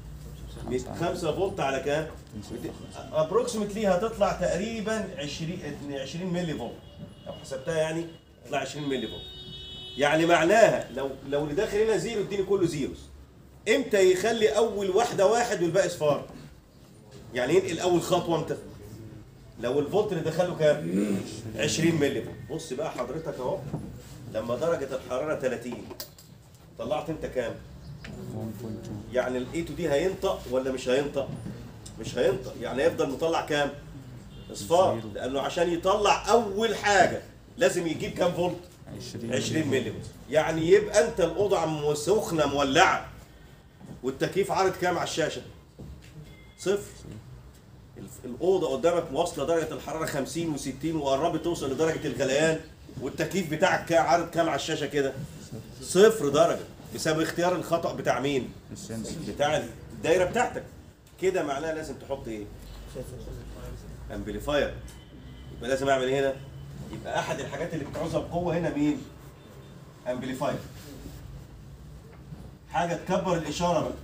S1: 5 فولت على كام؟ ابروكسيمتلي هتطلع تقريبا 20 20 ملي فولت لو حسبتها يعني تطلع 20 ملي فولت يعني معناها لو لو اللي داخل هنا زيرو اديني كله زيروز امتى يخلي اول واحده واحد والباقي صفار؟ يعني ينقل اول خطوه امتى؟ لو الفولت اللي دخله كام؟ 20 ملي فولت بص بقى حضرتك اهو لما درجه الحراره 30 طلعت انت كام؟
S2: 1.2
S1: يعني الاي تو دي هينطق ولا مش هينطق؟ مش هينطق يعني هيفضل مطلع كام؟ اصفار
S2: زيرو.
S1: لانه عشان يطلع اول حاجه لازم يجيب كام فولت؟
S2: 20
S1: 20 ملي فولت يعني يبقى انت الاوضه عم سخنه مولعه والتكييف عارض كام على الشاشه؟ صفر الف- الاوضه قدامك واصله درجه الحراره 50 و60 وقربت توصل لدرجه الغليان والتكييف بتاعك كا- عارض كام على الشاشه كده؟ صفر درجه بسبب اختيار الخطا بتاع مين؟
S2: السنسور
S1: بتاع الدايره بتاعتك كده معناها لازم تحط ايه؟ امبليفاير يبقى لازم اعمل إيه هنا يبقى احد الحاجات اللي بتعوزها بقوه هنا مين؟ امبليفاير حاجه تكبر الاشاره بقى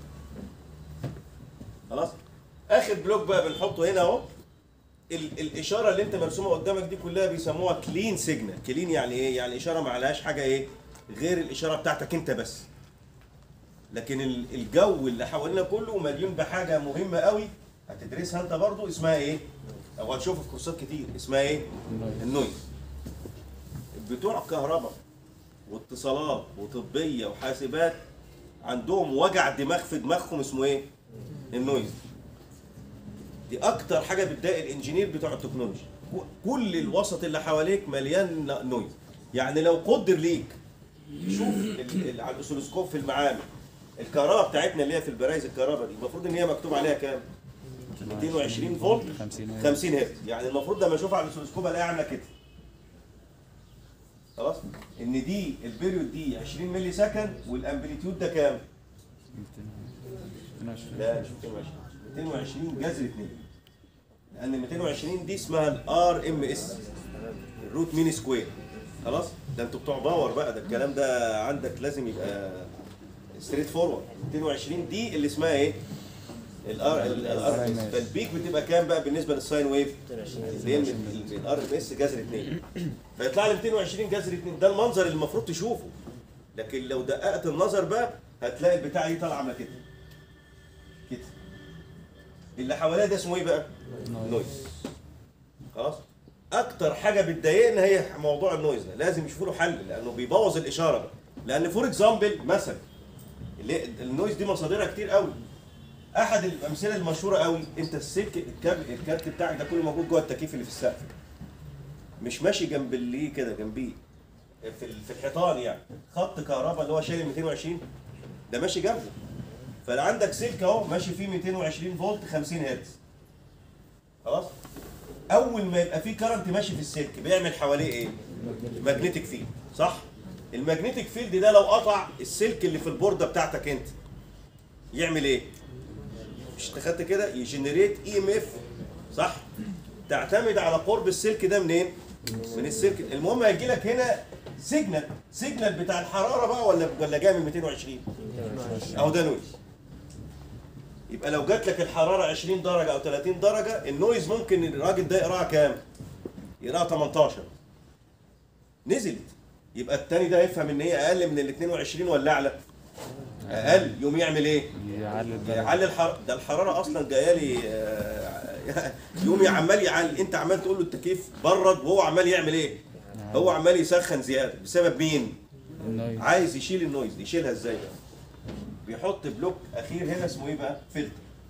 S1: خلاص اخر بلوك بقى بنحطه هنا اهو ال- الاشاره اللي انت مرسومه قدامك دي كلها بيسموها كلين سيجنال كلين يعني ايه يعني اشاره ما عليهاش حاجه ايه غير الاشاره بتاعتك انت بس لكن ال- الجو اللي حوالينا كله مليون بحاجه مهمه قوي هتدرسها انت برضو اسمها ايه او هتشوفها في كورسات كتير اسمها ايه النويز بتوع كهرباء واتصالات وطبيه وحاسبات عندهم وجع دماغ في دماغهم اسمه ايه النويز دي اكتر حاجه بتضايق الانجينير بتوع التكنولوجي كل الوسط اللي حواليك مليان نويز يعني لو قدر ليك شوف ال- ال- على الاسلسكوب في المعامل الكهرباء بتاعتنا اللي هي في البرايز الكهرباء دي المفروض ان هي مكتوب عليها كام 220 فولت
S2: 50 هرتز.
S1: 50 هرتز يعني المفروض لما اشوفها على الاسلسكوب الاقيها عامله كده خلاص ان دي البيريود دي 20 ملي سكند والامبليتيود ده كام
S2: 220
S1: لا مش 220 220 جذر 2 لان 220 دي اسمها الار ام اس الروت مين سكوير خلاص ده انتوا بتوع باور بقى ده الكلام ده عندك لازم يبقى ستريت فورورد 220 دي اللي اسمها ايه الار الار ام اس فالبيك بتبقى كام بقى بالنسبه للساين ويف اللي هي الار ام اس جذر 2 فيطلع لي 220 جذر 2 ده المنظر اللي المفروض تشوفه لكن لو دققت النظر بقى هتلاقي البتاعه دي طالعه عامله كده كده اللي حواليها ده اسمه ايه بقى؟ نويز خلاص اكتر حاجه بتضايقنا هي موضوع النويز ده لازم يشوفوا له حل لانه بيبوظ الاشاره بقى لان فور اكزامبل مثلا اللي النويز دي مصادرها كتير قوي احد الامثله المشهوره قوي انت السلك الكابل الكارت بتاعك ده كله موجود جوه التكييف اللي في السقف مش ماشي جنب اللي كده جنبيه في ال- في الحيطان يعني خط كهرباء اللي هو شايل 220 ده ماشي جنبه فلو عندك سلك اهو ماشي فيه 220 فولت 50 هرتز خلاص اول ما يبقى فيه كرنت ماشي في السلك بيعمل حواليه ايه ماجنتيك فيلد صح الماجنتيك فيلد ده لو قطع السلك اللي في البورده بتاعتك انت يعمل ايه مش انت خدت كده يجنريت اي ام اف صح تعتمد على قرب السلك ده منين من السلك المهم هيجي لك هنا سيجنال سيجنال بتاع الحراره بقى ولا ولا جاي من 220 اهو ده نويز يبقى لو جات لك الحراره 20 درجه او 30 درجه النويز ممكن الراجل ده يقراها كام يقراها 18 نزلت يبقى التاني ده يفهم ان هي اقل من ال 22 ولا اعلى اقل يقوم يعمل ايه
S2: يعلي الدرجة
S1: يعلي الحراره ده الحراره اصلا جايه لي آه، يقوم عمال يعلي انت عمال تقول له التكييف برد وهو عمال يعمل ايه هو عمال يسخن زياده بسبب مين
S2: النويز
S1: عايز يشيل النويز دي يشيلها ازاي بقى بيحط بلوك اخير هنا اسمه ايه بقى فلتر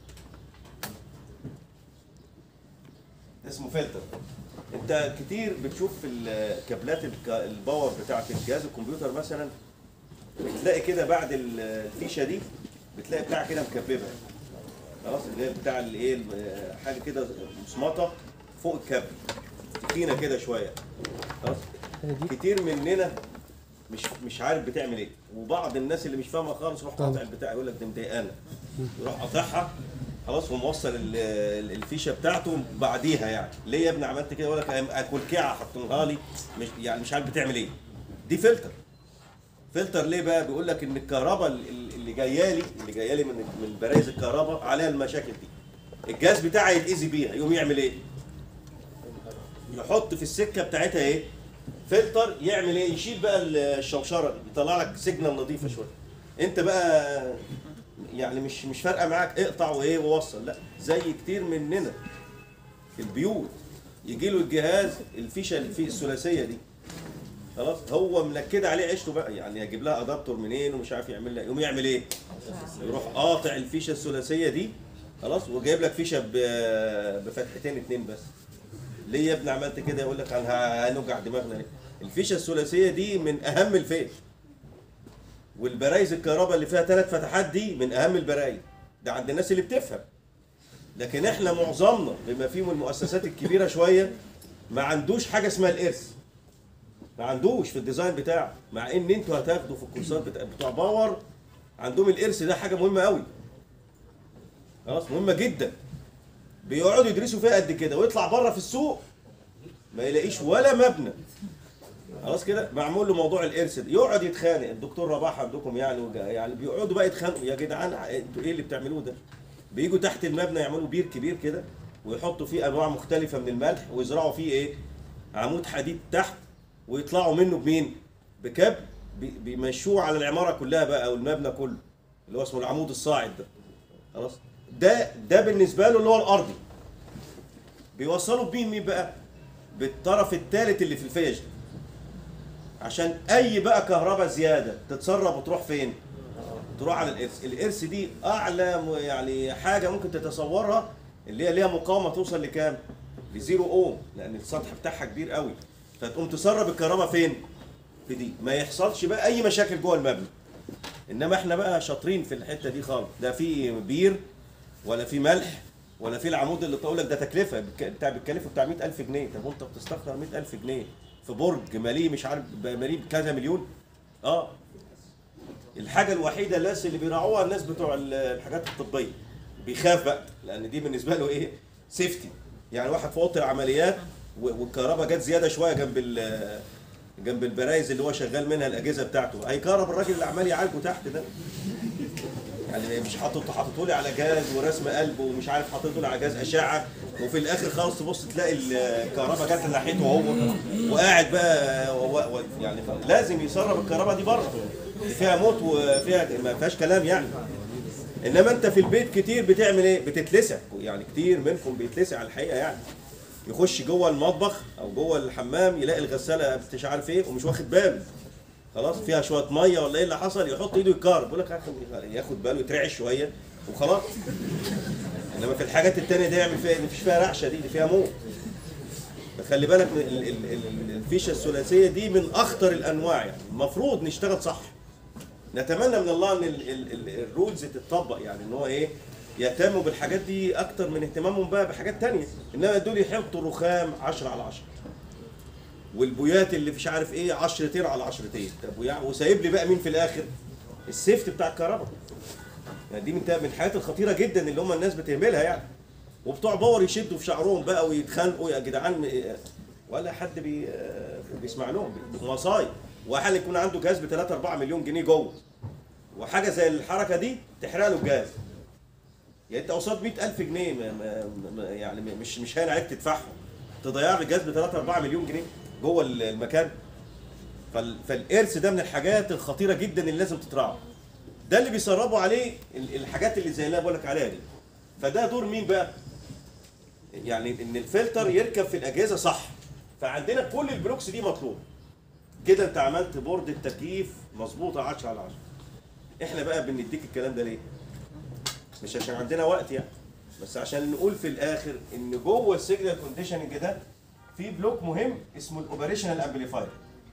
S1: اسمه فلتر انت كتير بتشوف في الكابلات الك- الباور بتاعت الجهاز الكمبيوتر مثلا بتلاقي كده بعد ال- الفيشه دي بتلاقي بتاع كده مكببه خلاص اللي هي بتاع الايه ال- حاجه كده مصمطه فوق الكابل تخينه كده شويه خلاص كتير مننا مش مش عارف بتعمل ايه وبعض الناس اللي مش فاهمه خالص يروح قاطع البتاع يقول لك دي مضايقانا يروح قاطعها خلاص وموصل ال- ال- الفيشه بتاعته بعديها يعني ليه يا ابني عملت كده يقول لك كلكعه حاطينها لي مش يعني مش عارف بتعمل ايه دي فلتر فلتر ليه بقى بيقول لك ان الكهرباء ال- ال- اللي جايه لي اللي جايه لي من من برايز الكهرباء عليها المشاكل دي الجهاز بتاعي يتاذي بيها يقوم يعمل ايه يحط في السكه بتاعتها ايه فلتر يعمل ايه يشيل بقى الشوشره دي يطلع لك سيجنال نظيفه شويه انت بقى يعني مش مش فارقه معاك اقطع وايه ووصل لا زي كتير مننا في البيوت يجي له الجهاز الفيشه اللي فيه الثلاثيه دي خلاص هو منكد عليه عيشته بقى يعني يجيب لها ادابتور منين ومش عارف يعمل لها يقوم يعمل ايه يروح قاطع الفيشه الثلاثيه دي خلاص وجايب لك فيشه ب- بفتحتين اتنين بس ليه يا ابني عملت كده يقول لك انا هنوجع دماغنا ليه الفيشه الثلاثيه دي من اهم الفيش والبرايز الكهرباء اللي فيها ثلاث فتحات دي من اهم البرايز ده عند الناس اللي بتفهم لكن احنا معظمنا بما فيهم المؤسسات الكبيره شويه ما عندوش حاجه اسمها الارث ما عندوش في الديزاين بتاعه مع ان انتوا هتاخدوا في الكورسات بتاع, بتوع باور عندهم الارث ده حاجه مهمه قوي خلاص مهمه جدا بيقعدوا يدرسوا فيها قد كده ويطلع بره في السوق ما يلاقيش ولا مبنى خلاص كده معمول له موضوع الارث ده يقعد يتخانق الدكتور رباح عندكم يعني وجا- يعني بيقعدوا بقى يتخانقوا يا جدعان انتوا ايه اللي بتعملوه ده بيجوا تحت المبنى يعملوا بير كبير كده ويحطوا فيه انواع مختلفه من الملح ويزرعوا فيه ايه عمود حديد تحت ويطلعوا منه بمين بكاب بي- بيمشوه على العماره كلها بقى او المبنى كله اللي هو اسمه العمود الصاعد ده خلاص ده ده بالنسبه له اللي هو الارضي بيوصلوا بمين مين بقى بالطرف الثالث اللي في الفيش ده عشان اي بقى كهرباء زياده تتسرب وتروح فين تروح على الارث الارث دي اعلى م- يعني حاجه ممكن تتصورها اللي هي ليها مقاومه توصل لكام لزيرو اوم لان السطح بتاعها كبير قوي فتقوم تسرب الكهرباء فين في دي ما يحصلش بقى اي مشاكل جوه المبنى انما احنا بقى شاطرين في الحته دي خالص ده في بير ولا في ملح ولا في العمود اللي طول لك ده تكلفه بك- بتاع بتكلفه بتاع 100000 جنيه طب وانت بتستخسر 100000 جنيه في برج ماليه مش عارف ماليه بكذا مليون اه الحاجه الوحيده الناس اللي بيراعوها الناس بتوع ال- الحاجات الطبيه بيخاف بقى لان دي بالنسبه له ايه سيفتي يعني واحد في اوضه العمليات و- والكهرباء جت زياده شويه جنب ال- جنب البرايز اللي هو شغال منها الاجهزه بتاعته هيكهرب الراجل اللي عمال يعالجه تحت ده يعني مش حاطط حاططه لي على جهاز ورسم قلب ومش عارف حاططه لي على جهاز اشعه وفي الاخر خالص تبص تلاقي الكهرباء جت ناحيته هو وقاعد بقى و... و... يعني لازم يسرب الكهرباء دي بره دي فيها موت وفيها ما فيهاش كلام يعني انما انت في البيت كتير بتعمل ايه بتتلسع يعني كتير منكم بيتلسع على الحقيقه يعني يخش جوه المطبخ او جوه الحمام يلاقي الغساله مش عارف ايه ومش واخد باله خلاص فيها شويه ميه ولا ايه اللي حصل يحط ايده يكهرب يقول لك يا أخي ياخد باله يترعش شويه وخلاص انما في الحاجات التانية دي يعمل فيها إيه؟ مفيش فيها رعشه دي دي فيها موت فخلي بالك من ال- ال- ال- الفيشه الثلاثيه دي من اخطر الانواع يعني المفروض نشتغل صح نتمنى من الله ان ال- ال- ال- الرولز تتطبق يعني ان هو ايه يهتموا بالحاجات دي اكتر من اهتمامهم بقى بحاجات تانية انما دول يحطوا رخام 10 على 10 والبويات اللي مش عارف ايه عشرتين على عشرتين طب ويع- وسايب لي بقى مين في الاخر السيفت بتاع الكهرباء يعني دي من من الحاجات الخطيره جدا اللي هم الناس بتهملها يعني وبتوع باور يشدوا في شعرهم بقى ويتخانقوا يا جدعان إيه، ولا حد بي بيسمع لهم مصايب واحد يكون عنده جهاز ب 3 4 مليون جنيه جوه وحاجه زي الحركه دي تحرق له الجهاز يعني انت قصاد 100000 جنيه ما ما ما يعني مش مش هين عليك تدفعهم تضيع لي جهاز ب 3 4 مليون جنيه جوه المكان فال- فالارث ده من الحاجات الخطيره جدا اللي لازم تتراعى ده اللي بيسربوا عليه ال- الحاجات اللي زي اللي انا بقول لك عليها دي فده دور مين بقى يعني ان الفلتر يركب في الاجهزه صح فعندنا كل البلوكس دي مطلوب كده انت عملت بورد التكييف مظبوطه 10 على 10 احنا بقى بنديك الكلام ده ليه مش عشان عندنا وقت يعني بس عشان نقول في الاخر ان جوه السيجنال كونديشننج ده في بلوك مهم اسمه الاوبريشنال امبليفاير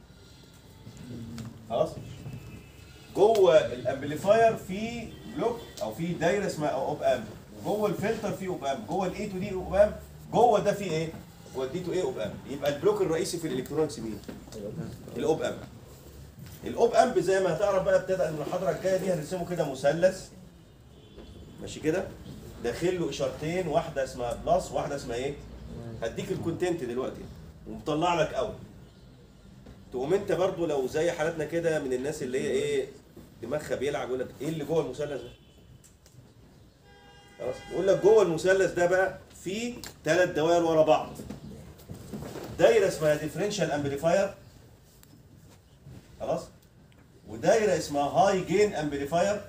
S1: خلاص جوه الامبليفاير في بلوك او في دايره اسمها اوب امب جوه الفلتر في اوب امب جوه الاي تو دي اوب امب جوه ده في ايه جوه الدي تو ايه اوب امب يبقى البلوك الرئيسي في الالكترونكس مين الاوب امب الاوب امب زي ما هتعرف بقى ابتدى من المحاضره الجايه دي هنرسمه كده مثلث ماشي كده داخل له اشارتين واحده اسمها بلس واحده اسمها ايه هديك الكونتنت دلوقتي ومطلع لك اوت تقوم انت برضو لو زي حالتنا كده من الناس اللي هي ايه دماغها بيلعب يقول لك ايه اللي جوه المثلث ده خلاص يقول لك جوه المثلث ده بقى في ثلاث دوائر ورا بعض دايره اسمها ديفرنشال امبليفاير خلاص ودايره اسمها هاي جين امبليفاير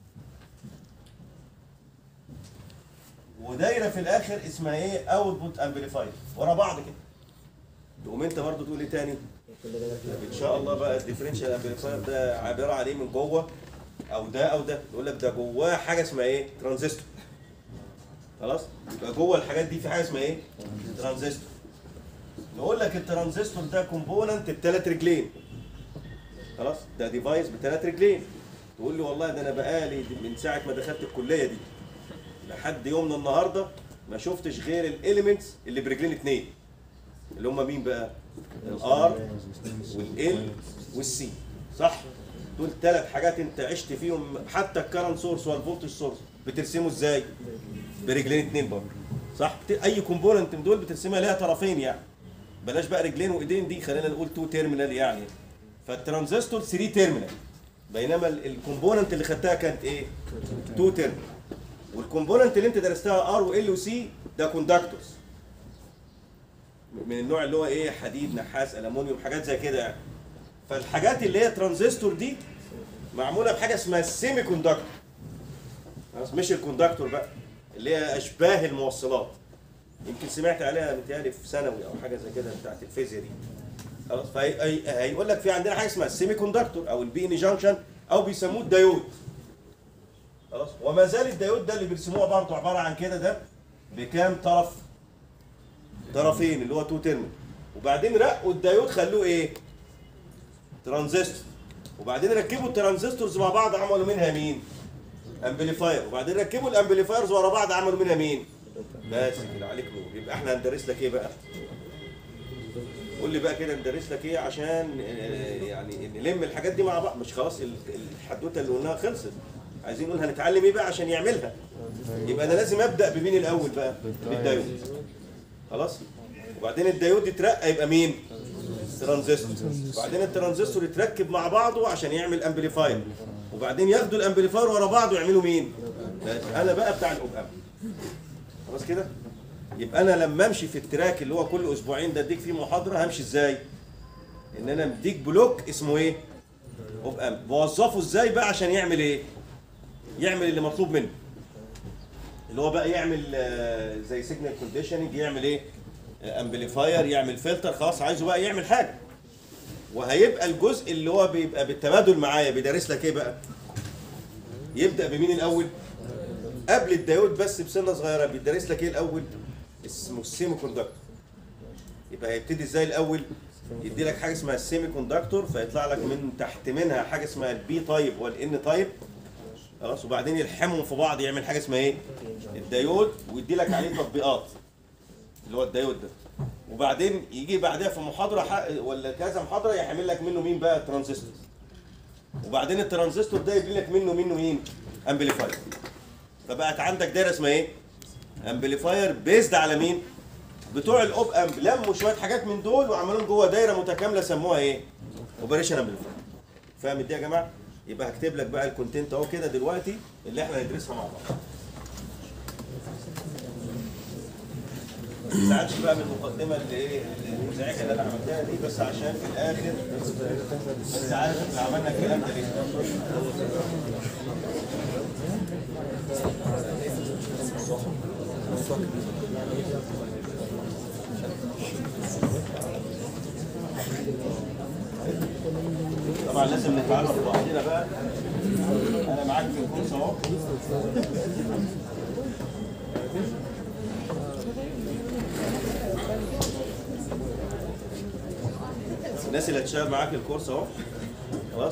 S1: ودايره في الاخر اسمها ايه اوتبوت امبليفاير ورا بعض كده تقوم انت برضو تقول ايه تاني ان شاء الله بقى الديفرنشال امبليفاير ده عباره عن ايه من جوه او ده او ده يقول لك ده جواه حاجه اسمها ايه ترانزستور خلاص يبقى جوه الحاجات دي في حاجه اسمها ايه ترانزستور نقول لك الترانزستور ده كومبوننت بثلاث رجلين خلاص ده ديفايس بثلاث رجلين تقول لي والله ده انا بقالي من ساعه ما دخلت الكليه دي لحد يومنا النهارده ما شفتش غير الاليمنتس اللي برجلين اتنين اللي هم مين بقى الار والال والسي صح دول ثلاث حاجات انت عشت فيهم حتى الكرنت سورس والفولتج سورس بترسمه ازاي برجلين اتنين برضه صح بت- اي كومبوننت من دول بترسمها ليها طرفين يعني بلاش بقى رجلين وايدين دي خلينا نقول تو تيرمينال يعني فالترانزستور 3 تيرمينال بينما ال- الكومبوننت اللي خدتها كانت ايه 2 تيرمينال والكومبوننت اللي انت درستها ار وال وسي ده كوندكتورز من النوع اللي هو ايه حديد نحاس الومنيوم حاجات زي كده يعني فالحاجات اللي هي ترانزستور دي معموله بحاجه اسمها السيمي كوندكتور خلاص مش الكوندكتور بقى اللي هي اشباه الموصلات يمكن سمعت عليها متهيألي في ثانوي او حاجه زي كده بتاعت الفيزياء دي خلاص فهي هي- هيقول لك في عندنا حاجه اسمها السيمي كوندكتور او البي ان جانكشن او بيسموه الديود خلاص وما زال الديود ده اللي بيرسموه برضه عباره عن كده ده بكام طرف طرفين اللي هو تو تيرمينال وبعدين رقوا الديود خلوه ايه ترانزستور وبعدين ركبوا الترانزستورز مع بعض عملوا منها مين امبليفاير وبعدين ركبوا الامبليفايرز ورا بعض عملوا منها مين بس كده عليك نور يبقى احنا هندرس لك ايه بقى قول لي بقى كده ندرس لك ايه عشان آه، يعني نلم الحاجات دي مع بعض مش خلاص ال- الحدوته اللي قلناها خلصت عايزين نقول هنتعلم ايه بقى عشان يعملها يبقى انا لازم ابدا بمين الاول بقى بالدايود خلاص وبعدين الدايود يترقى يبقى مين ترانزستور وبعدين الترانزستور يتركب مع بعضه عشان يعمل امبليفاير وبعدين ياخدوا الامبليفاير ورا بعض ويعملوا مين بس انا بقى بتاع الاوب ام خلاص كده يبقى انا لما امشي في التراك اللي هو كل اسبوعين ده اديك فيه محاضره همشي ازاي ان انا مديك بلوك اسمه ايه اوب ام بوظفه ازاي بقى عشان يعمل ايه يعمل اللي مطلوب منه اللي هو بقى يعمل آه، زي سيجنال كونديشننج يعمل ايه امبليفاير يعمل فلتر خلاص عايزه بقى يعمل حاجه وهيبقى الجزء اللي هو بيبقى بالتبادل معايا بيدرس لك ايه بقى يبدا بمين الاول قبل الديود بس بسنه صغيره بيدرس لك ايه الاول اسمه السيمي كوندكتور يبقى هيبتدي ازاي الاول يدي لك حاجه اسمها السيمي كوندكتور فيطلع لك من تحت منها حاجه اسمها البي تايب والان تايب خلاص وبعدين يلحمهم في بعض يعمل حاجه اسمها ايه الديود ويدي لك عليه تطبيقات اللي هو الديود ده وبعدين يجي بعدها في محاضره ح- ولا كذا محاضره يحمل لك منه مين بقى الترانزستور وبعدين الترانزستور ده يجي لك منه منه مين امبليفاير فبقت عندك دايره اسمها ايه امبليفاير بيزد على مين بتوع الاوب امب لموا شويه حاجات من دول وعملوهم جوه دايره متكامله سموها ايه اوبريشن امبليفاير فاهم دي يا جماعه يبقى هكتب لك بقى الكونتنت اهو كده دلوقتي اللي احنا هندرسها مع بعض ما تزعلش بقى من المقدمه اللي ايه المزعجه اللي انا عملتها دي بس عشان في الاخر انت عارف احنا عملنا الكلام ده ليه طبعا لازم نتعرف بعضنا بقى انا معاك في الكورس اهو الناس اللي هتشتغل معاك الكورس اهو خلاص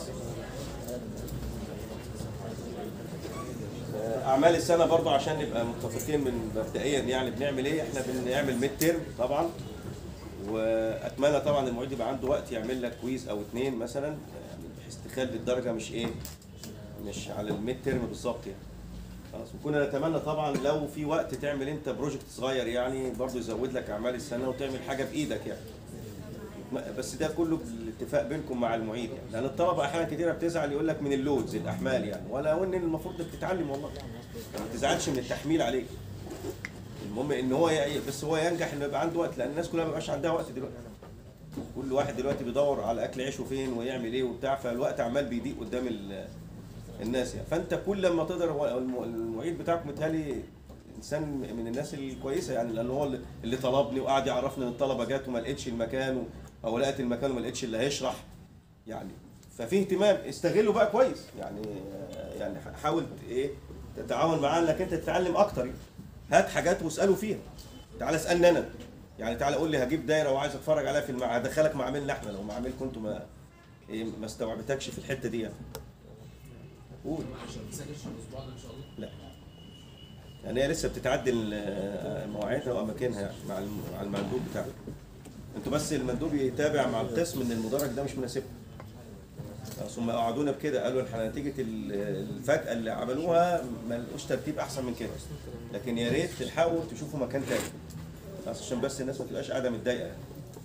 S1: اعمال السنه برضو عشان نبقى متفقين من مبدئيا يعني بنعمل ايه احنا بنعمل ميد تيرم طبعا واتمنى طبعا المعيد يبقى عنده وقت يعمل لك كويز او اتنين مثلا يعني بحيث تخلي الدرجه مش ايه مش على الميد تيرم بالظبط يعني خلاص وكنا نتمنى طبعا لو في وقت تعمل انت بروجكت صغير يعني برضو يزود لك اعمال السنه وتعمل حاجه بايدك يعني بس ده كله بالاتفاق بينكم مع المعيد يعني لان الطلبه احيانا كتيره بتزعل يقول لك من اللودز الاحمال يعني ولا ان المفروض انك تتعلم والله ما تزعلش من التحميل عليك المهم ان هو ي- بس هو ينجح انه يبقى عنده وقت لان الناس كلها ما بقاش عندها وقت دلوقتي كل واحد دلوقتي بيدور على اكل عيشه فين ويعمل ايه وبتاع فالوقت عمال بيضيق قدام ال- الناس يعني فانت كل لما تقدر هو الم- المعيد بتاعك متهيألي انسان من الناس الكويسه يعني لان هو اللي- اللي طلبني وقعد يعرفني ان الطلبه جت وما لقيتش المكان و- او لقيت المكان وما لقيتش اللي هيشرح يعني ففي اهتمام استغله بقى كويس يعني يعني حاول ايه تتعاون معاه انك انت تتعلم اكتر يعني. هات حاجات واساله فيها تعالى اسالني انا يعني تعالى قول لي هجيب دايره وعايز اتفرج عليها في المعهد هدخلك معاملنا احنا لو معاملكم انتوا ما إيه ما استوعبتكش في الحته دي يعني قول لا يعني هي لسه بتتعدل آه، مواعيدها واماكنها يعني مع الم- مع المندوب بتاعها انتوا بس المندوب يتابع مع القسم ان المدرج ده مش مناسبكم ثم قعدونا بكده قالوا احنا نتيجه ال- الفجأة اللي عملوها ما لقوش ترتيب احسن من كده لكن يا ريت تلحقوا تشوفوا مكان تاني بس عشان بس الناس ما تبقاش قاعده متضايقه يعني.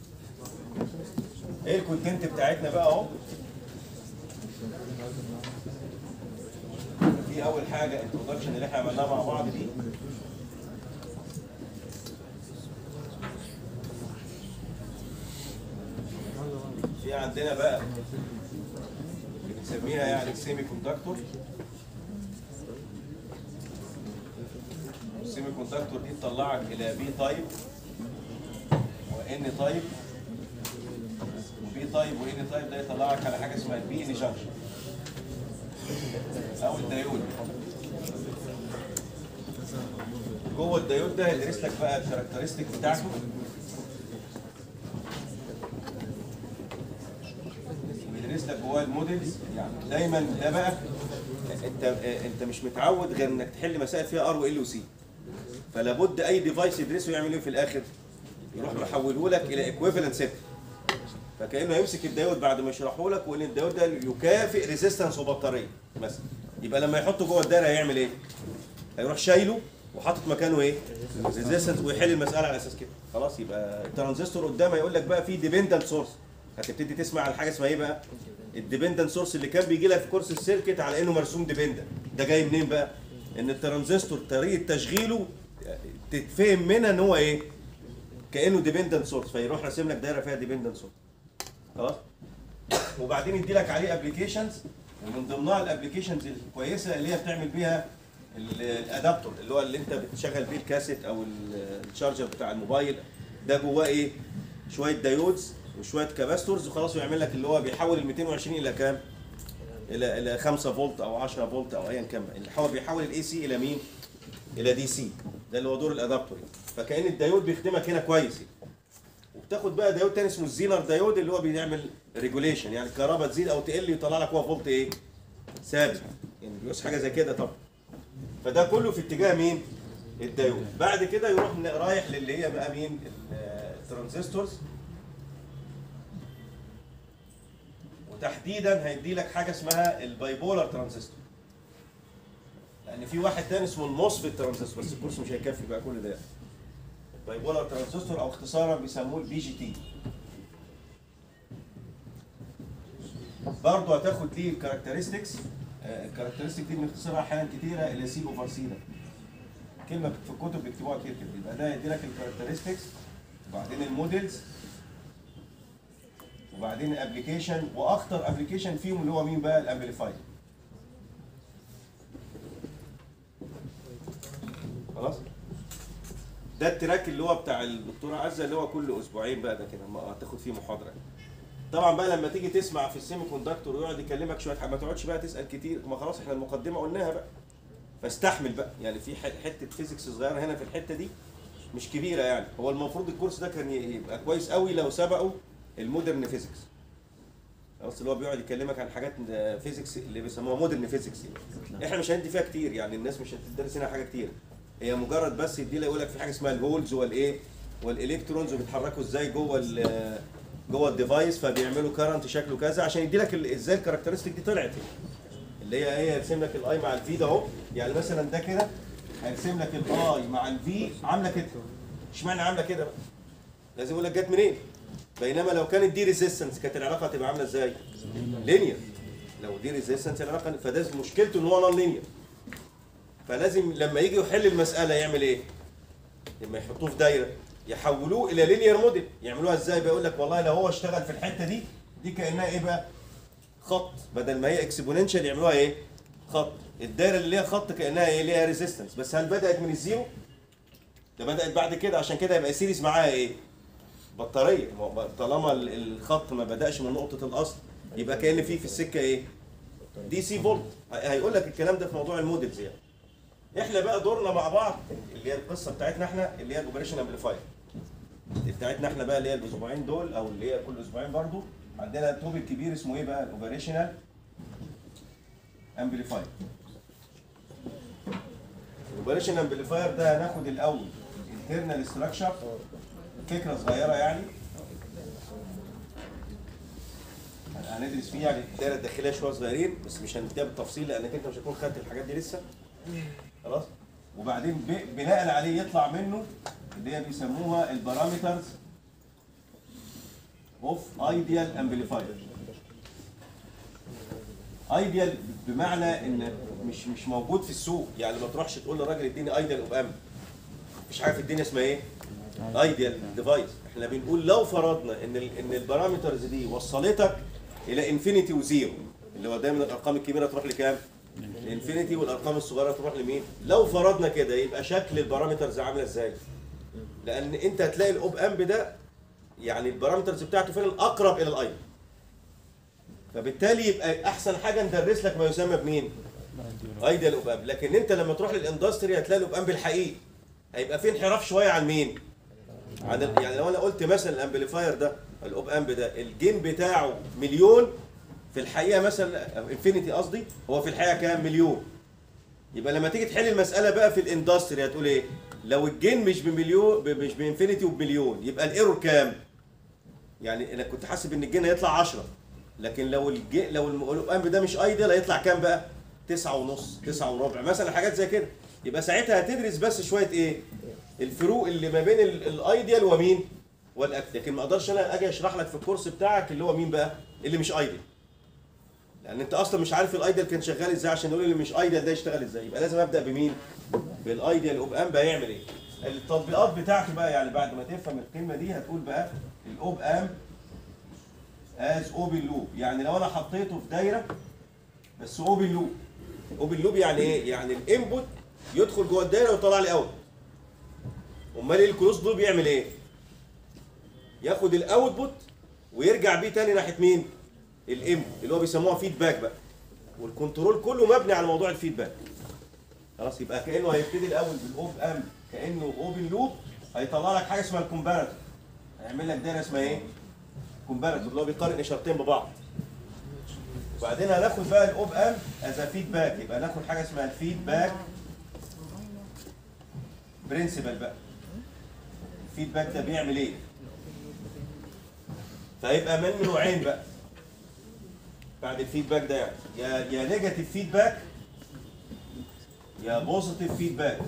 S1: ايه الكونتنت بتاعتنا بقى اهو في اول حاجه انترودكشن اللي احنا عملناها مع بعض دي في عندنا بقى اللي بنسميها يعني سيمي كوندكتور والسيمي كوندكتور دي تطلعك الى بي تايب وان تايب وبي تايب وان تايب ده يطلعك على حاجه اسمها البي ان جانكشن او الدايود جوه الدايود ده هيدرس لك بقى الكاركترستيك بتاعته بيدرس لك جواه المودلز يعني دايما ده بقى انت انت مش متعود غير انك تحل مسائل فيها ار وال وسي فلابد اي ديفايس يدرسه يعمل ايه في الاخر يروح محوله لك الى ايكويفالنت سيت فكانه يمسك الدايود بعد ما يشرحه لك وان الدايود ده يكافئ ريزيستنس وبطاريه مثلا يبقى لما يحطه جوه الدايره هيعمل ايه؟ هيروح شايله وحاطط مكانه ايه؟ ريزيستنس ويحل المساله على اساس كده خلاص يبقى الترانزستور قدام هيقول لك بقى في ديبندنت سورس هتبتدي تسمع على حاجه اسمها ايه بقى؟ الديبندنت سورس اللي كان بيجي لك في كورس السيركت على انه مرسوم ديبندنت ده جاي منين بقى؟ ان الترانزستور طريقه تشغيله تتفهم منها ان هو ايه؟ كانه ديبندنت سورس فيروح راسم لك دايره فيها ديبندنت سورس خلاص وبعدين يدي لك عليه ابلكيشنز ومن ضمنها الابلكيشنز الكويسه اللي هي بتعمل بيها ال- الادابتور اللي هو اللي انت بتشغل بيه الكاسيت او ال- الشارجر بتاع الموبايل ده جواه ايه شويه دايودز وشويه كاباستورز وخلاص ويعمل لك اللي هو بيحول ال 220 الى كام الى الى 5 فولت او 10 فولت او ايا كان اللي هو بيحول الاي سي الى مين الى دي سي ده اللي هو دور الادابتور يعني. فكان الدايود بيخدمك هنا كويس يعني. وبتاخد بقى دايود تاني اسمه الزينر دايود اللي هو بيعمل ريجوليشن يعني الكهرباء تزيد او تقل يطلع لك هو فولت ايه ثابت يعني بيقيس حاجه زي كده طبعا فده كله في اتجاه مين الدايود بعد كده يروح ن- رايح للي هي بقى مين ال- الترانزستورز وتحديدا هيدي لك حاجه اسمها البايبولار ترانزستور لان في واحد تاني اسمه الموسفيت ترانزستور بس الكورس مش هيكفي بقى كل ده بايبولار ترانزستور او اختصارا بيسموه البي جي تي برضه هتاخد ليه الكاركترستكس الكاركترستيك دي بنختصرها احيانا كتيره الى سي اوفر سي ده كلمه في الكتب بيكتبوها كده كده يبقى ده يدي لك الكاركترستكس وبعدين المودلز وبعدين الابلكيشن واخطر ابلكيشن فيهم اللي هو مين بقى الامبليفاير خلاص ده التراك اللي هو بتاع الدكتوره عزه اللي هو كل اسبوعين بقى ده كده ما هتاخد فيه محاضره طبعا بقى لما تيجي تسمع في السيمي كوندكتور ويقعد يكلمك شويه ما تقعدش بقى تسال كتير ما خلاص احنا المقدمه قلناها بقى فاستحمل بقى يعني في ح- حته فيزيكس صغيره هنا في الحته دي مش كبيره يعني هو المفروض الكورس ده كان ي- يبقى كويس قوي لو سبقوا المودرن فيزيكس خلاص اللي هو بيقعد يكلمك عن حاجات فيزيكس اللي بيسموها مودرن فيزيكس يعني. احنا مش هندي فيها كتير يعني الناس مش هتدرس هنا حاجه كتير هي مجرد بس يدي لك يقول لك في حاجه اسمها الهولز والايه والالكترونز وبيتحركوا ازاي جوه ال جوه الديفايس فبيعملوا كارنت شكله كذا عشان يدي لك ال- ازاي الكاركترستيك دي طلعت اللي هي ايه يرسم لك الاي مع الفي ده اهو يعني مثلا ده كده هيرسم لك الاي مع الفي عامله كده اشمعنى عامله كده بقى لازم يقول لك جت منين بينما لو كانت دي ريزيستنس كانت العلاقه هتبقى عامله ازاي لينير لو دي ريزيستنس العلاقه فده مشكلته ان هو نون لينير فلازم لما يجي يحل المساله يعمل ايه لما يحطوه في دايره يحولوه الى لينير موديل يعملوها ازاي بيقول لك والله لو هو اشتغل في الحته دي دي كانها ايه بقى خط بدل ما هي اكسبوننشال يعملوها ايه خط الدايره اللي ليها خط كانها ايه ليها ريزيستنس بس هل بدات من الزيرو ده بدات بعد كده عشان كده يبقى سيريز معاها ايه بطاريه ما هو طالما ال- الخط ما بداش من نقطه الاصل يبقى كان في في السكه ايه دي سي فولت هي- هيقول لك الكلام ده في موضوع المودلز يعني احنا بقى دورنا مع بعض اللي هي القصه بتاعتنا احنا اللي هي الاوبريشن امبليفاير بتاعتنا احنا بقى اللي هي الاسبوعين دول او اللي هي كل اسبوعين برضو عندنا توبيك كبير اسمه ايه بقى الاوبريشنال امبليفاير الاوبريشن امبليفاير ده هناخد الاول انترنال ستراكشر فكره صغيره يعني هندرس فيها يعني الدائره الداخليه شويه صغيرين بس مش هنديها بالتفصيل لانك انت مش هتكون خدت الحاجات دي لسه خلاص وبعدين ب- بناء عليه يطلع منه اللي هي بيسموها البارامترز اوف ايديال امبليفاير ايديال بمعنى ان مش مش موجود في السوق يعني ما تروحش تقول لراجل اديني ايديال اوف ام مفيش حاجه في الدنيا اسمها ايه ايديال ديفايس احنا بنقول لو فرضنا ان ال ان البارامترز دي وصلتك الى انفينيتي وزيرو اللي هو دايما الارقام الكبيره تروح لكام الانفينيتي والارقام الصغيره تروح لمين لو فرضنا كده يبقى شكل البارامترز عامله ازاي لان انت هتلاقي الاوب امب ده يعني البارامترز بتاعته فعلا اقرب الى الاي فبالتالي يبقى احسن حاجه ندرس لك ما يسمى بمين ايديال اوب امب لكن انت لما تروح للاندستري هتلاقي الاوب امب الحقيقي هيبقى في انحراف شويه عن مين عن ال- يعني لو انا قلت مثلا الامبليفاير ده الاوب امب ده الجين بتاعه مليون في الحقيقه مثلا انفينيتي قصدي هو في الحقيقه كام مليون يبقى لما تيجي تحل المساله بقى في الاندستري هتقول ايه لو الجين مش بمليون ب- مش بانفينيتي وبمليون يبقى الايرور كام يعني انا كنت حاسب ان الجين هيطلع 10 لكن لو الجي لو الم- الاوب امب ده مش ايديال هيطلع كام بقى تسعة ونص تسعة وربع مثلا حاجات زي كده يبقى ساعتها هتدرس بس شويه ايه الفروق اللي ما بين ال- الايديال ومين والاكت لكن ما اقدرش انا اجي اشرح لك في الكورس بتاعك اللي هو مين بقى اللي مش ايديال لان انت اصلا مش عارف الايديال كان شغال ازاي عشان نقول اللي مش ايديال ده يشتغل ازاي يبقى لازم ابدا بمين بالايديال اوب امب هيعمل ايه التطبيقات بتاعته بقى يعني بعد ما تفهم الكلمه دي هتقول بقى الاوب امب از اوبن لوب يعني لو انا حطيته في دايره بس اوبن لوب اوبن لوب يعني ايه يعني الانبوت يدخل جوه الدايره ويطلع لي اوت امال ايه الكلوز لوب يعمل ايه ياخد الاوتبوت ويرجع بيه تاني ناحيه مين الانبوت اللي هو بيسموها فيدباك بقى والكنترول كله مبني على موضوع الفيدباك خلاص يبقى كانه هيبتدي الاول بالاوب ام كانه اوبن لوب هيطلع لك حاجه اسمها الكومباراتور هيعمل لك دايره اسمها ايه كومباراتور اللي هو بيقارن اشارتين ببعض وبعدين هناخد بقى الاوب ام از فيدباك يبقى ناخد حاجه اسمها الفيدباك برنسبل بقى الفيدباك ده بيعمل ايه فهيبقى منه نوعين بقى بعد الفيدباك ده يعني يا يا نيجاتيف فيدباك يا بوزيتيف فيدباك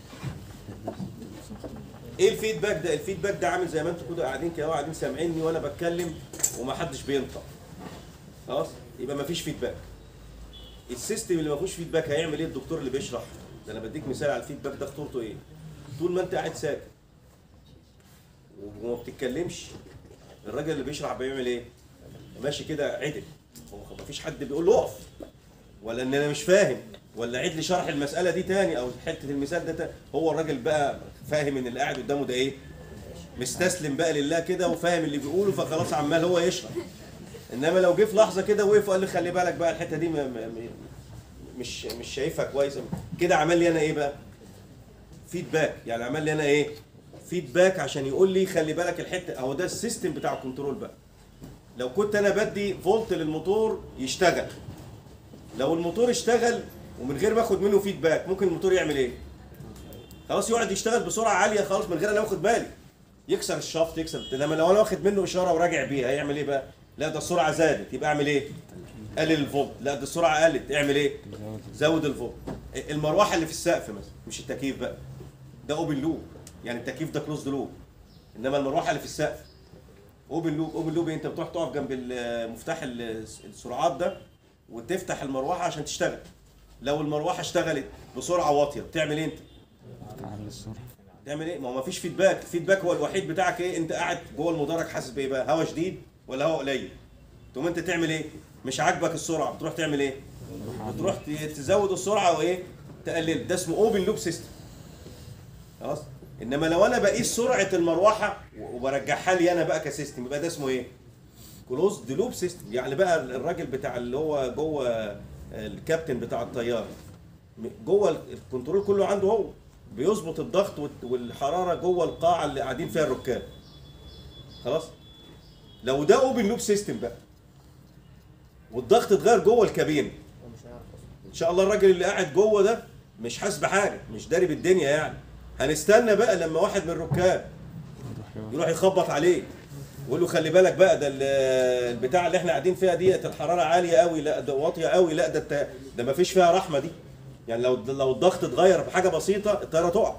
S1: ايه الفيدباك ده الفيدباك ده عامل زي ما انتوا كده قاعدين كده قاعدين سامعيني وانا بتكلم ومحدش بينطق خلاص يبقى مفيش فيدباك السيستم اللي ما فيهوش فيدباك هيعمل ايه الدكتور اللي بيشرح ده انا بديك مثال على الفيدباك ده خطورته ايه طول ما انت قاعد ساكت وما بتتكلمش الراجل اللي بيشرح بيعمل ايه ماشي كده عدل هو مفيش حد بيقول له اقف ولا ان انا مش فاهم ولا عيد لي شرح المساله دي تاني او حته المثال ده تاني هو الراجل بقى فاهم ان اللي قاعد قدامه ده ايه مستسلم بقى لله كده وفاهم اللي بيقوله فخلاص عمال هو يشرح انما لو جه في لحظه كده وقف وقال لي خلي بالك بقى الحته دي م- م- م- مش مش شايفها كويس كده عمل لي انا ايه بقى فيدباك يعني عمل لي انا ايه فيدباك عشان يقول لي خلي بالك الحته اهو ده السيستم بتاع الكنترول بقى لو كنت انا بدي فولت للموتور يشتغل لو الموتور اشتغل ومن غير ما اخد منه فيدباك ممكن الموتور يعمل ايه خلاص يقعد يشتغل بسرعه عاليه خالص من غير انا اخد بالي يكسر الشافت يكسر انما لو انا واخد منه اشاره وراجع بيها هيعمل ايه بقى لا ده السرعه زادت يبقى اعمل ايه قلل الفولت لا ده السرعه قلت اعمل ايه زود الفولت المروحه اللي في السقف مثلا مش التكييف بقى ده اوبن لوب يعني التكييف ده كلوزد لوب انما المروحه اللي في السقف اوبن لوب اوبن لوب انت بتروح تقف جنب ال- مفتاح ال- السرعات ده وتفتح المروحه عشان تشتغل لو المروحه اشتغلت بسرعه واطيه بتعمل ايه انت
S2: تعلي السرعة
S1: تعمل ايه ما هو مفيش فيدباك الفيدباك هو الوحيد بتاعك ايه انت قاعد جوه المدرج حاسس بايه بقى هوا شديد ولا هوا قليل تقوم انت تعمل ايه مش عاجبك السرعه بتروح تعمل ايه بتروح ت- تزود السرعه وايه تقلل ده اسمه اوبن لوب سيستم خلاص انما لو انا بقيس سرعه المروحه و- وبرجعها لي انا بقى كسيستم يبقى ده اسمه ايه كلوزد لوب سيستم يعني بقى الراجل بتاع اللي هو جوه الكابتن بتاع الطياره م- جوه الكنترول كله عنده هو بيظبط الضغط والت- والحراره جوه القاعه اللي قاعدين فيها الركاب خلاص لو ده اوبن لوب سيستم بقى والضغط اتغير جوه الكابين ان شاء الله الراجل اللي قاعد جوه ده مش حاسس بحاجه مش داري بالدنيا يعني هنستنى بقى لما واحد من الركاب
S2: يروح يقف
S1: يروح يخبط عليه ويقول له خلي بالك بقى ده ال- البتاع اللي احنا قاعدين فيها ديت الحراره عاليه قوي لا ده واطيه قوي لا ده الت- ده ما فيش فيها رحمه دي يعني لو لو الضغط اتغير بحاجه بسيطه الطياره تقع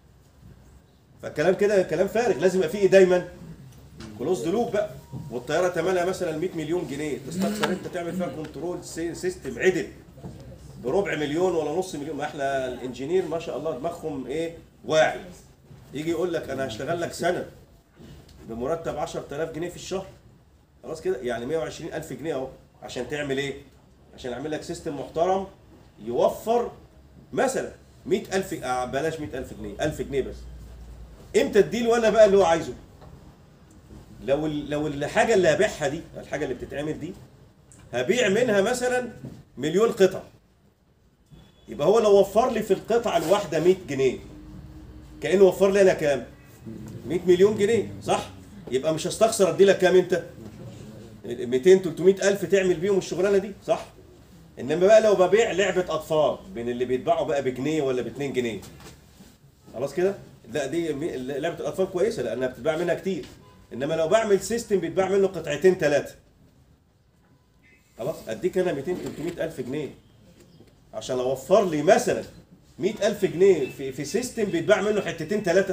S1: فالكلام كده كلام فارغ لازم يبقى فيه ايه دايما كلوز لوب بقى والطياره ثمنها مثلا 100 مليون جنيه تستخسر انت تعمل فيها كنترول سي- سيستم عدل بربع مليون ولا نص مليون ما احنا الانجينير ما شاء الله دماغهم ايه واعي يجي يقول لك انا هشتغل لك سنه بمرتب 10000 جنيه في الشهر خلاص كده يعني 120000 جنيه اهو عشان تعمل ايه عشان اعمل لك سيستم محترم يوفر مثلا 100000 آه بلاش 100000 جنيه 1000 جنيه بس امتى اديله انا بقى اللي هو عايزه لو ال- لو الحاجه اللي هبيعها دي الحاجه اللي بتتعمل دي هبيع منها مثلا مليون قطعه يبقى هو لو وفر لي في القطعه الواحده 100 جنيه كانه وفر لي انا كام 100 مليون جنيه صح يبقى مش هستخسر ادي لك كام انت 200 300 الف تعمل بيهم الشغلانه دي صح انما بقى لو ببيع لعبه اطفال بين اللي بيتباعوا بقى بجنيه ولا ب 2 جنيه خلاص كده لا دي مي- لعبه الاطفال كويسه لانها بتتباع منها كتير انما لو بعمل سيستم بيتباع منه قطعتين ثلاثه خلاص اديك انا 200 300 الف جنيه عشان اوفر لي مثلا 100 الف جنيه في في سيستم بيتباع منه حتتين ثلاثه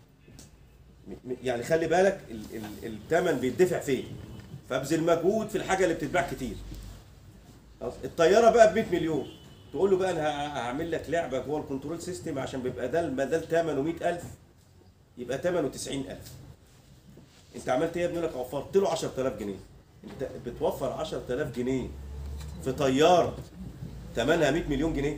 S1: يعني خلي بالك ال- ال- الثمن بيدفع فين فابذل مجهود في الحاجه اللي بتتباع كتير خلاص؟ الطياره بقى ب 100 مليون تقول له بقى انا ه- هعمل لك لعبه جوه الكنترول سيستم عشان بيبقى ده بدل ثمنه 100000 يبقى ثمنه 90000 انت عملت ايه يا ابني لك وفرت له 10000 جنيه انت بتوفر 10000 جنيه في طياره ثمنها 100 مليون جنيه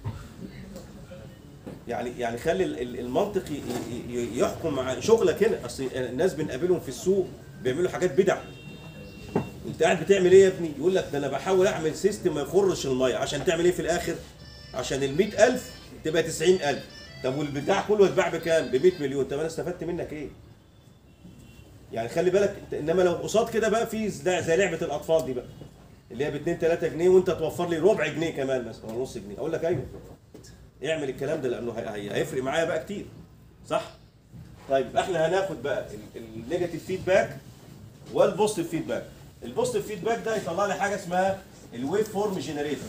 S1: يعني يعني خلي ال- ال- المنطق ي- ي- ي- يحكم مع شغلك هنا اصل الناس بنقابلهم في السوق بيعملوا حاجات بدع انت قاعد بتعمل ايه يا ابني يقول لك ده انا بحاول اعمل سيستم ما يخرش الميه عشان تعمل ايه في الاخر عشان ال 100000 تبقى 90000 طب والبتاع كله يتباع بكام ب 100 مليون طب انا استفدت منك ايه يعني خلي بالك انت انما لو قصاد كده بقى في زي زي لعبه الاطفال دي بقى اللي هي ب 2 3 جنيه وانت توفر لي ربع جنيه كمان مثلا ولا نص جنيه اقول لك ايوه اعمل الكلام ده لانه هي- هي- هيفرق معايا بقى كتير صح طيب احنا هناخد بقى النيجاتيف فيدباك والبوزيتيف فيدباك البوزيتيف فيدباك ده يطلع لي حاجه اسمها الويف فورم جنريتور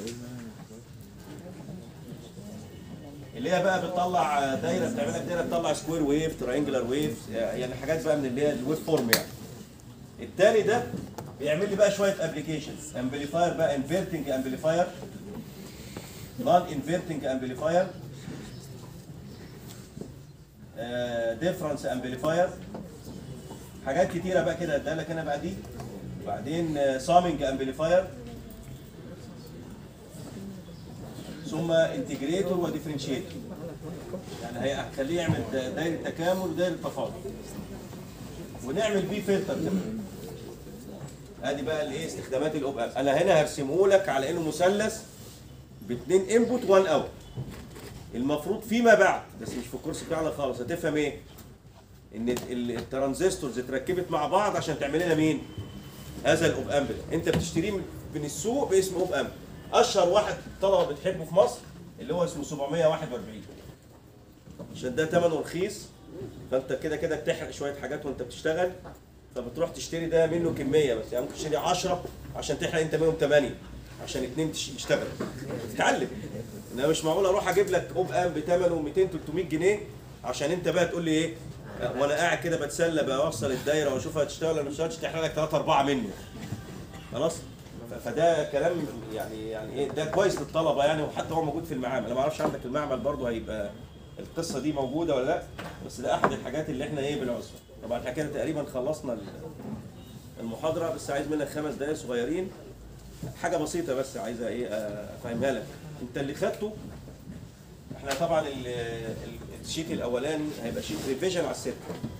S1: اللي هي بقى بتطلع دايره بتعمل لك دايره بتطلع سكوير ويف تراينجلر ويف يعني حاجات بقى من اللي هي الويف فورم يعني التاني ده بيعمل لي بقى شويه ابلكيشنز امبليفاير بقى انفيرتنج امبليفاير نون انفيرتنج امبليفاير ديفرنس امبليفاير حاجات كتيره بقى كده اديها لك انا بقى دي وبعدين سامنج امبليفاير ثم انتجريتور وديفرنشيتور يعني هي هتخليه يعمل دا- دايره تكامل ودايره تفاضل ونعمل بيه فلتر كمان ادي بقى الايه استخدامات الاوب اب انا هنا هرسمه لك على انه مثلث باثنين انبوت وان اوت المفروض فيما بعد بس مش في الكورس بتاعنا خالص هتفهم ايه ان ال- ال- الترانزستورز اتركبت مع بعض عشان تعمل لنا مين هذا الاوب امب ده. انت بتشتريه من من السوق باسم اوب امب اشهر واحد طلبه بتحبه في مصر اللي هو اسمه 741 عشان ده ثمنه رخيص فانت كده كده بتحرق شويه حاجات وانت بتشتغل فبتروح تشتري ده منه كميه بس يعني ممكن تشتري 10 عشان تحرق انت منهم 8 عشان اتنين تش- يشتغل تتعلم انا مش معقول اروح اجيب لك اوب ام بثمنه 200 300 جنيه عشان انت بقى تقول لي ايه وانا قاعد كده بتسلى بوصل الدايره واشوفها تشتغل ولا مش هتشتغل تحرق لك 3 4 منه خلاص ف- فده كلام يعني يعني ايه ده كويس للطلبه يعني وحتى هو موجود في المعامل انا ما اعرفش عندك المعمل برضه هيبقى القصه دي موجوده ولا لا بس ده احد الحاجات اللي احنا ايه بنعوزها طبعا احنا كده تقريبا خلصنا ال- المحاضره بس عايز منك خمس دقائق صغيرين حاجه بسيطه بس عايزه ايه آه، افهمها لك انت اللي خدته احنا طبعا ال- ال- الشيت الاولاني هيبقى شيت ريفيجن على الست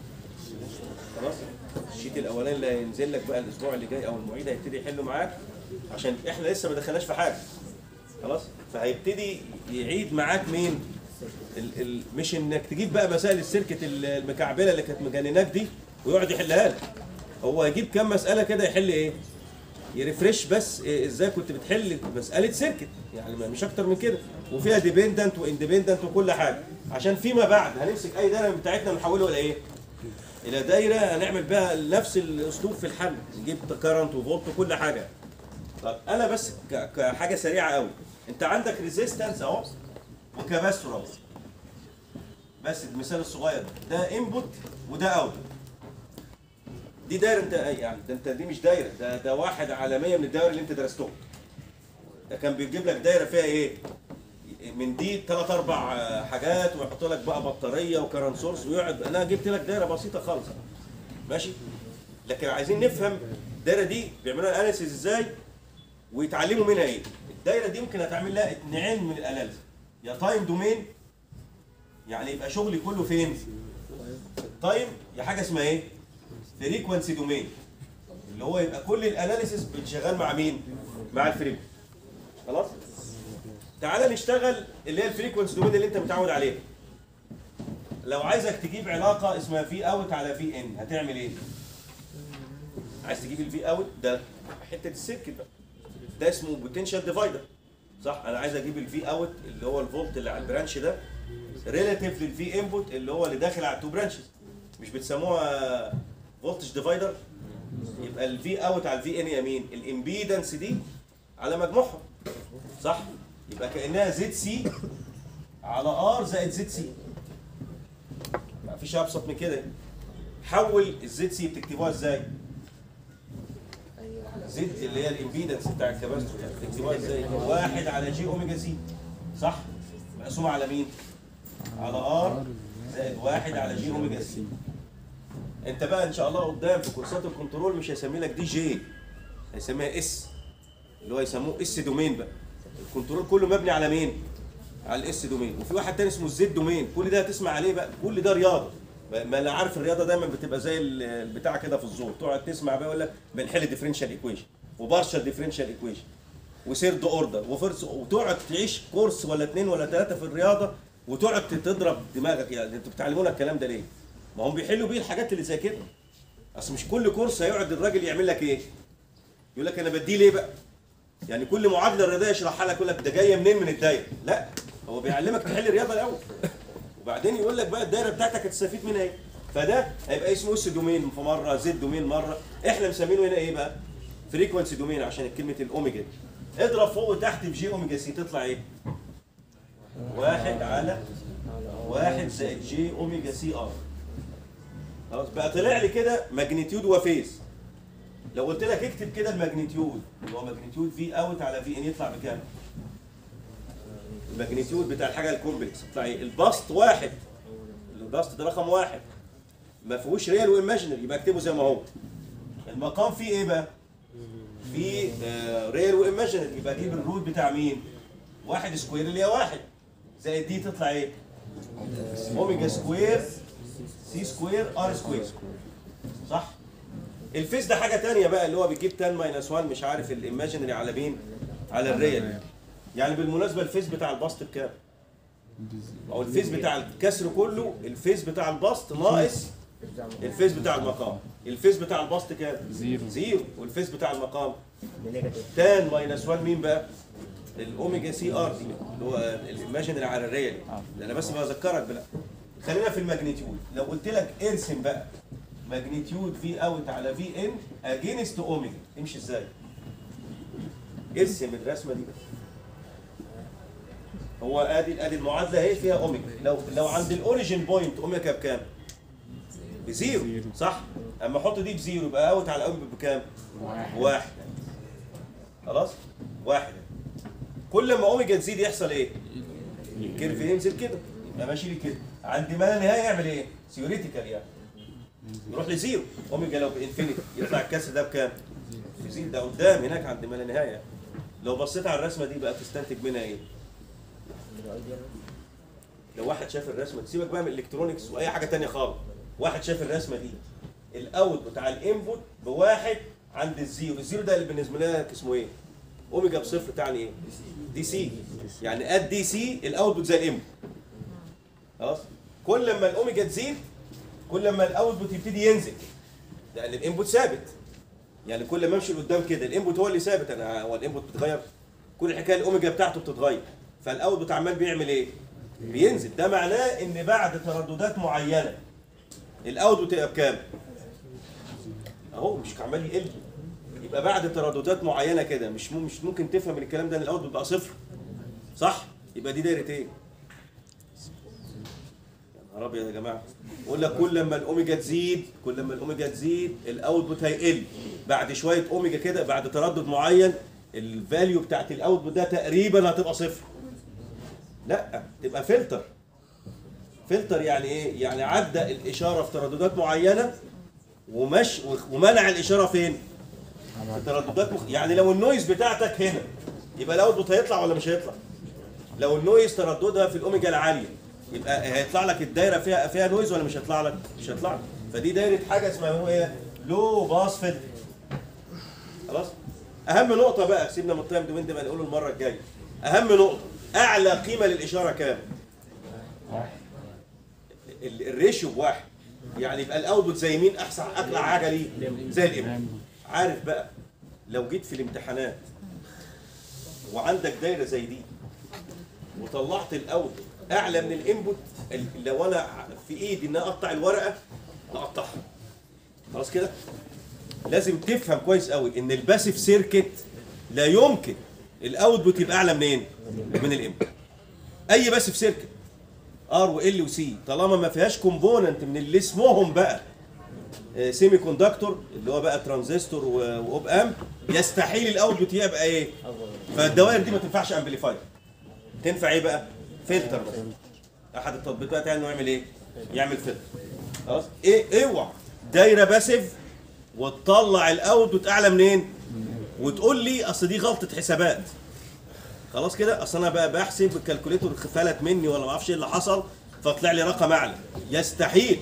S1: خلاص الشيت الاولاني اللي هينزل لك بقى الاسبوع اللي جاي او المعيد هيبتدي يحله معاك عشان احنا لسه ما دخلناش في حاجه خلاص فهيبتدي يعيد معاك مين ال ال مش انك تجيب بقى مسائل السيركت ال- المكعبله اللي كانت مجنناك دي ويقعد يحلها لك هو هيجيب كام مساله كده يحل ايه يرفرش بس إيه ازاي كنت بتحل مساله سيركت يعني ما- مش اكتر من كده وفيها ديبندنت واندبندنت وكل حاجه عشان فيما بعد هنمسك اي دايره من بتاعتنا نحوله الى ايه الى دايره هنعمل بها نفس الاسلوب في الحل نجيب كارنت وفولت وكل حاجه طب انا بس ك- كحاجه سريعه قوي انت عندك ريزيستنس اهو وكباستور اهو بس المثال الصغير ده ده انبوت وده اوت دي دايره انت يعني ده انت دي مش دايره ده ده واحد على 100 من الدوائر اللي انت درستهم ده كان بيجيب لك دايره فيها ايه من دي ثلاث اربع آه، حاجات ويحط لك بقى بطاريه وكرنت سورس ويقعد انا جبت لك دايره بسيطه خالص ماشي لكن عايزين نفهم الدايره دي بيعملوا اناليسيز ازاي ويتعلموا منها ايه الدايره دي ممكن هتعمل لها نوعين من الاناليسيس يا تايم دومين يعني يبقى شغلي كله فين؟ في التايم يا حاجه اسمها ايه؟ فريكونسي دومين اللي هو يبقى كل الاناليسيس بتشغل مع مين؟ مع الفريكونسي خلاص؟ تعالى نشتغل اللي هي الفريكونسي دومين اللي انت متعود عليها لو عايزك تجيب علاقه اسمها في اوت على في ان هتعمل ايه؟ عايز تجيب الفي اوت ده حته السيركت بقى ده اسمه بوتنشال ديفايدر صح انا عايز اجيب الفي اوت اللي هو الفولت اللي على البرانش ده ريلاتيف للفي انبوت اللي هو اللي داخل على التو برانشز مش بتسموها فولتج ديفايدر يبقى الفي اوت على الفي ان يمين الامبيدنس دي على مجموعها صح يبقى كانها زد سي على ار زائد زد سي ما فيش ابسط من كده حول الزد سي بتكتبوها ازاي زد اللي هي الامبيدنس بتاع الكباستور يعني بتكتبوها ازاي واحد على جي اوميجا سي صح مقسومه على مين على ار زائد واحد على جي اوميجا سي انت بقى ان شاء الله قدام في كورسات الكنترول مش هيسمي لك دي جي هيسميها اس اللي هو يسموه اس دومين بقى الكنترول كله مبني على مين على الاس دومين وفي واحد تاني اسمه الزد دومين كل ده هتسمع عليه بقى كل ده رياضه ما ما انا عارف الرياضه دايما بتبقى زي ال- البتاع كده في الزور تقعد تسمع بقى يقول لك بنحل ديفرنشال ايكويشن وبارشال ديفرنشال ايكويشن وسيرد اوردر وفرس وتقعد تعيش كورس ولا اتنين ولا ثلاثه في الرياضه وتقعد تضرب دماغك يعني انتوا بتعلمونا الكلام ده ليه؟ ما هم بيحلوا بيه الحاجات اللي زي كده اصل مش كل كورس هيقعد الراجل يعمل لك ايه؟ يقول لك انا بديه ليه بقى؟ يعني كل معادله رياضيه يشرحها لك يقول لك ده جايه منين من الدايره لا هو بيعلمك تحل الرياضه الاول وبعدين يقول لك بقى الدايره بتاعتك هتستفيد منها ايه فده هيبقى اسمه اس دومين في مره زد دومين مره احنا مسمينه هنا ايه بقى فريكونسي دومين عشان كلمه الاوميجا دي اضرب فوق وتحت في جي اوميجا سي تطلع ايه واحد على واحد زائد جي اوميجا سي ار خلاص بقى طلع لي كده ماجنتيود وفيز لو قلت لك اكتب كده الماجنتيود اللي هو ماجنتيود في اوت على في ان يطلع بكام؟ الماجنتيود بتاع الحاجه الكومبلكس بتاع ايه؟ البسط واحد البسط ده رقم واحد ما فيهوش ريال وايماجينري يبقى اكتبه زي ما هو المقام فيه ايه بقى؟ فيه آه ريال وايماجينري يبقى اجيب الروت بتاع مين؟ واحد سكوير اللي هي واحد زائد دي تطلع ايه؟ اوميجا سكوير سي سكوير ار سكوير صح؟ الفيس ده حاجه تانية بقى اللي هو بيجيب 10 ماينس 1 مش عارف الايماجينري على مين؟ على الريال يعني بالمناسبه الفيس بتاع البسط بكام؟ او الفيس بتاع الكسر كله الفيس بتاع البسط ناقص الفيس بتاع المقام الفيس بتاع البسط كام؟
S2: زيرو.
S1: زيرو والفيس بتاع المقام 10 ماينس 1 مين بقى؟ الاوميجا سي ار دي اللي هو الايماجينري على الريال ده انا بس بذكرك بلا خلينا في الماجنتيود لو قلت لك ارسم بقى ماجنتيود في اوت على في ان اجينست اوميجا تمشي ازاي؟ ارسم الرسمه دي بس هو ادي ادي المعادله اهي فيها اوميجا لو لو عند الاوريجين بوينت اوميجا بكام؟ بزيرو
S2: زيرو.
S1: صح؟ اما احط دي بزيرو يبقى اوت على اوميجا بكام؟
S2: واحد
S1: واحد خلاص؟ واحد كل ما اوميجا تزيد يحصل ايه؟ الكيرف ينزل كده يبقى ماشي لي كده عند ما لا نهايه يعمل ايه؟ ثيوريتيكال يعني يروح لزيرو اوميجا لو بانفينيتي يطلع الكسر ده بكام؟ يزيد ده قدام هناك عند ما لا نهايه لو بصيت على الرسمه دي بقى تستنتج منها ايه؟ لو واحد شاف الرسمه دي سيبك بقى من الالكترونكس واي حاجه تانية خالص واحد شاف الرسمه دي الاوت بتاع الانبوت بواحد عند الزيرو الزيرو ده اللي بالنسبه لنا اسمه ايه اوميجا بصفر تعني ايه دي سي يعني قد دي سي الاوتبوت زي الانبوت خلاص كل ما الاوميجا تزيد كل ما الاوتبوت يبتدي ينزل لان الانبوت ثابت يعني كل ما امشي لقدام كده الانبوت هو اللي ثابت انا هو الانبوت بيتغير كل الحكايه الاوميجا بتاعته بتتغير فالاوتبوت عمال بيعمل ايه بينزل ده معناه ان بعد ترددات معينه الاوتبوت يبقى بكام اهو مش عمال يقل يبقى بعد ترددات معينه كده مش مم- مش ممكن تفهم من الكلام ده ان الاوتبوت بقى صفر صح يبقى دي دايره ايه يا نهار ابيض يا جماعه بقول لك كل لما الاوميجا تزيد كل لما الاوميجا تزيد الاوتبوت هيقل بعد شويه اوميجا كده بعد تردد معين الفاليو بتاعت الاوتبوت ده تقريبا هتبقى صفر لا تبقى فلتر فلتر يعني ايه يعني عدى الاشاره في ترددات معينه ومش ومنع الاشاره فين في ترددات مخ... يعني لو النويز بتاعتك هنا يبقى الاوتبوت هيطلع ولا مش هيطلع لو النويز ترددها في الاوميجا العاليه يبقى هيطلع لك الدايره فيها فيها نويز ولا مش هيطلع لك مش هيطلع لك فدي دايره حاجه اسمها هو ايه لو باس فلتر خلاص اهم نقطه بقى سيبنا من التايم دومين ده بقى نقوله المره الجايه اهم نقطه اعلى قيمه للاشاره كام ال- الريشيو بواحد يعني يبقى الاوتبوت زي مين احسن اطلع حاجه ليه زي الام عارف بقى لو جيت في الامتحانات وعندك دايره زي دي وطلعت الاوتبوت اعلى من الانبوت ال- لو انا في ايدي ان أنا اقطع الورقه اقطعها خلاص كده لازم تفهم كويس قوي ان الباسيف سيركت لا يمكن الاوتبوت يبقى اعلى منين من الانبوت اي باسيف سيركت ار وال وسي طالما ما فيهاش كومبوننت من اللي اسمهم بقى سيمي كوندكتور اللي هو بقى ترانزستور و- واوب ام يستحيل الاوتبوت يبقى ايه فالدوائر دي ما تنفعش امبليفاير تنفع ايه بقى فلتر بس احد التطبيقات يعني انه يعمل ايه يعمل فلتر خلاص ايه اوعى دايره باسيف وتطلع الاوتبوت اعلى منين وتقول لي اصل دي غلطه حسابات خلاص كده اصل انا بقى بحسب الكالكوليتور فلت مني ولا ما اعرفش ايه اللي حصل فطلع لي رقم اعلى يستحيل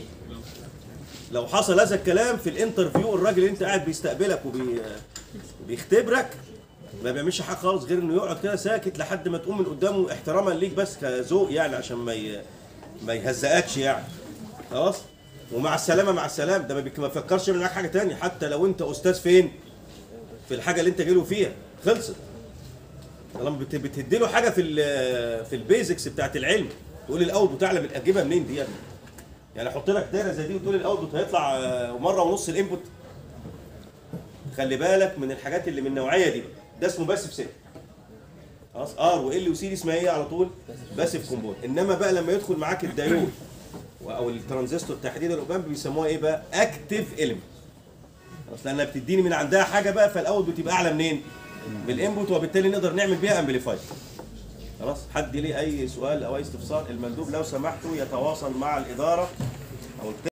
S1: لو حصل هذا الكلام في الانترفيو الراجل اللي انت قاعد بيستقبلك وبي بيختبرك ما بيعملش حاجه خالص غير انه يقعد كده ساكت لحد ما تقوم من قدامه احتراما ليك بس كذوق يعني عشان ما ي... ما يهزقكش يعني خلاص ومع السلامه مع السلامه ده ما بيك- ما بيفكرش يعمل معاك حاجه تانية حتى لو انت استاذ فين في الحاجه اللي انت جايله فيها خلصت طالما بت- بتدي له حاجه في ال في البيزكس بتاعت العلم تقول الاوتبوت اعلى من اجيبها منين دي يا ابني يعني احط لك دايره زي دي وتقول الاوتبوت هيطلع آه، مره ونص الانبوت خلي بالك من الحاجات اللي من النوعيه دي ده اسمه باسف سيت خلاص ار وال وسي دي اسمها ايه على طول باسف كومبون انما بقى لما يدخل معاك الدايود او الترانزستور تحديدا الاوبامب بيسموها ايه بقى اكتيف اليمنت اصل لانها بتديني من عندها حاجه بقى فالاول بتبقى اعلى منين من الانبوت وبالتالي نقدر نعمل بيها امبليفاير خلاص حد ليه اي سؤال او اي استفسار المندوب لو سمحتوا يتواصل مع الاداره او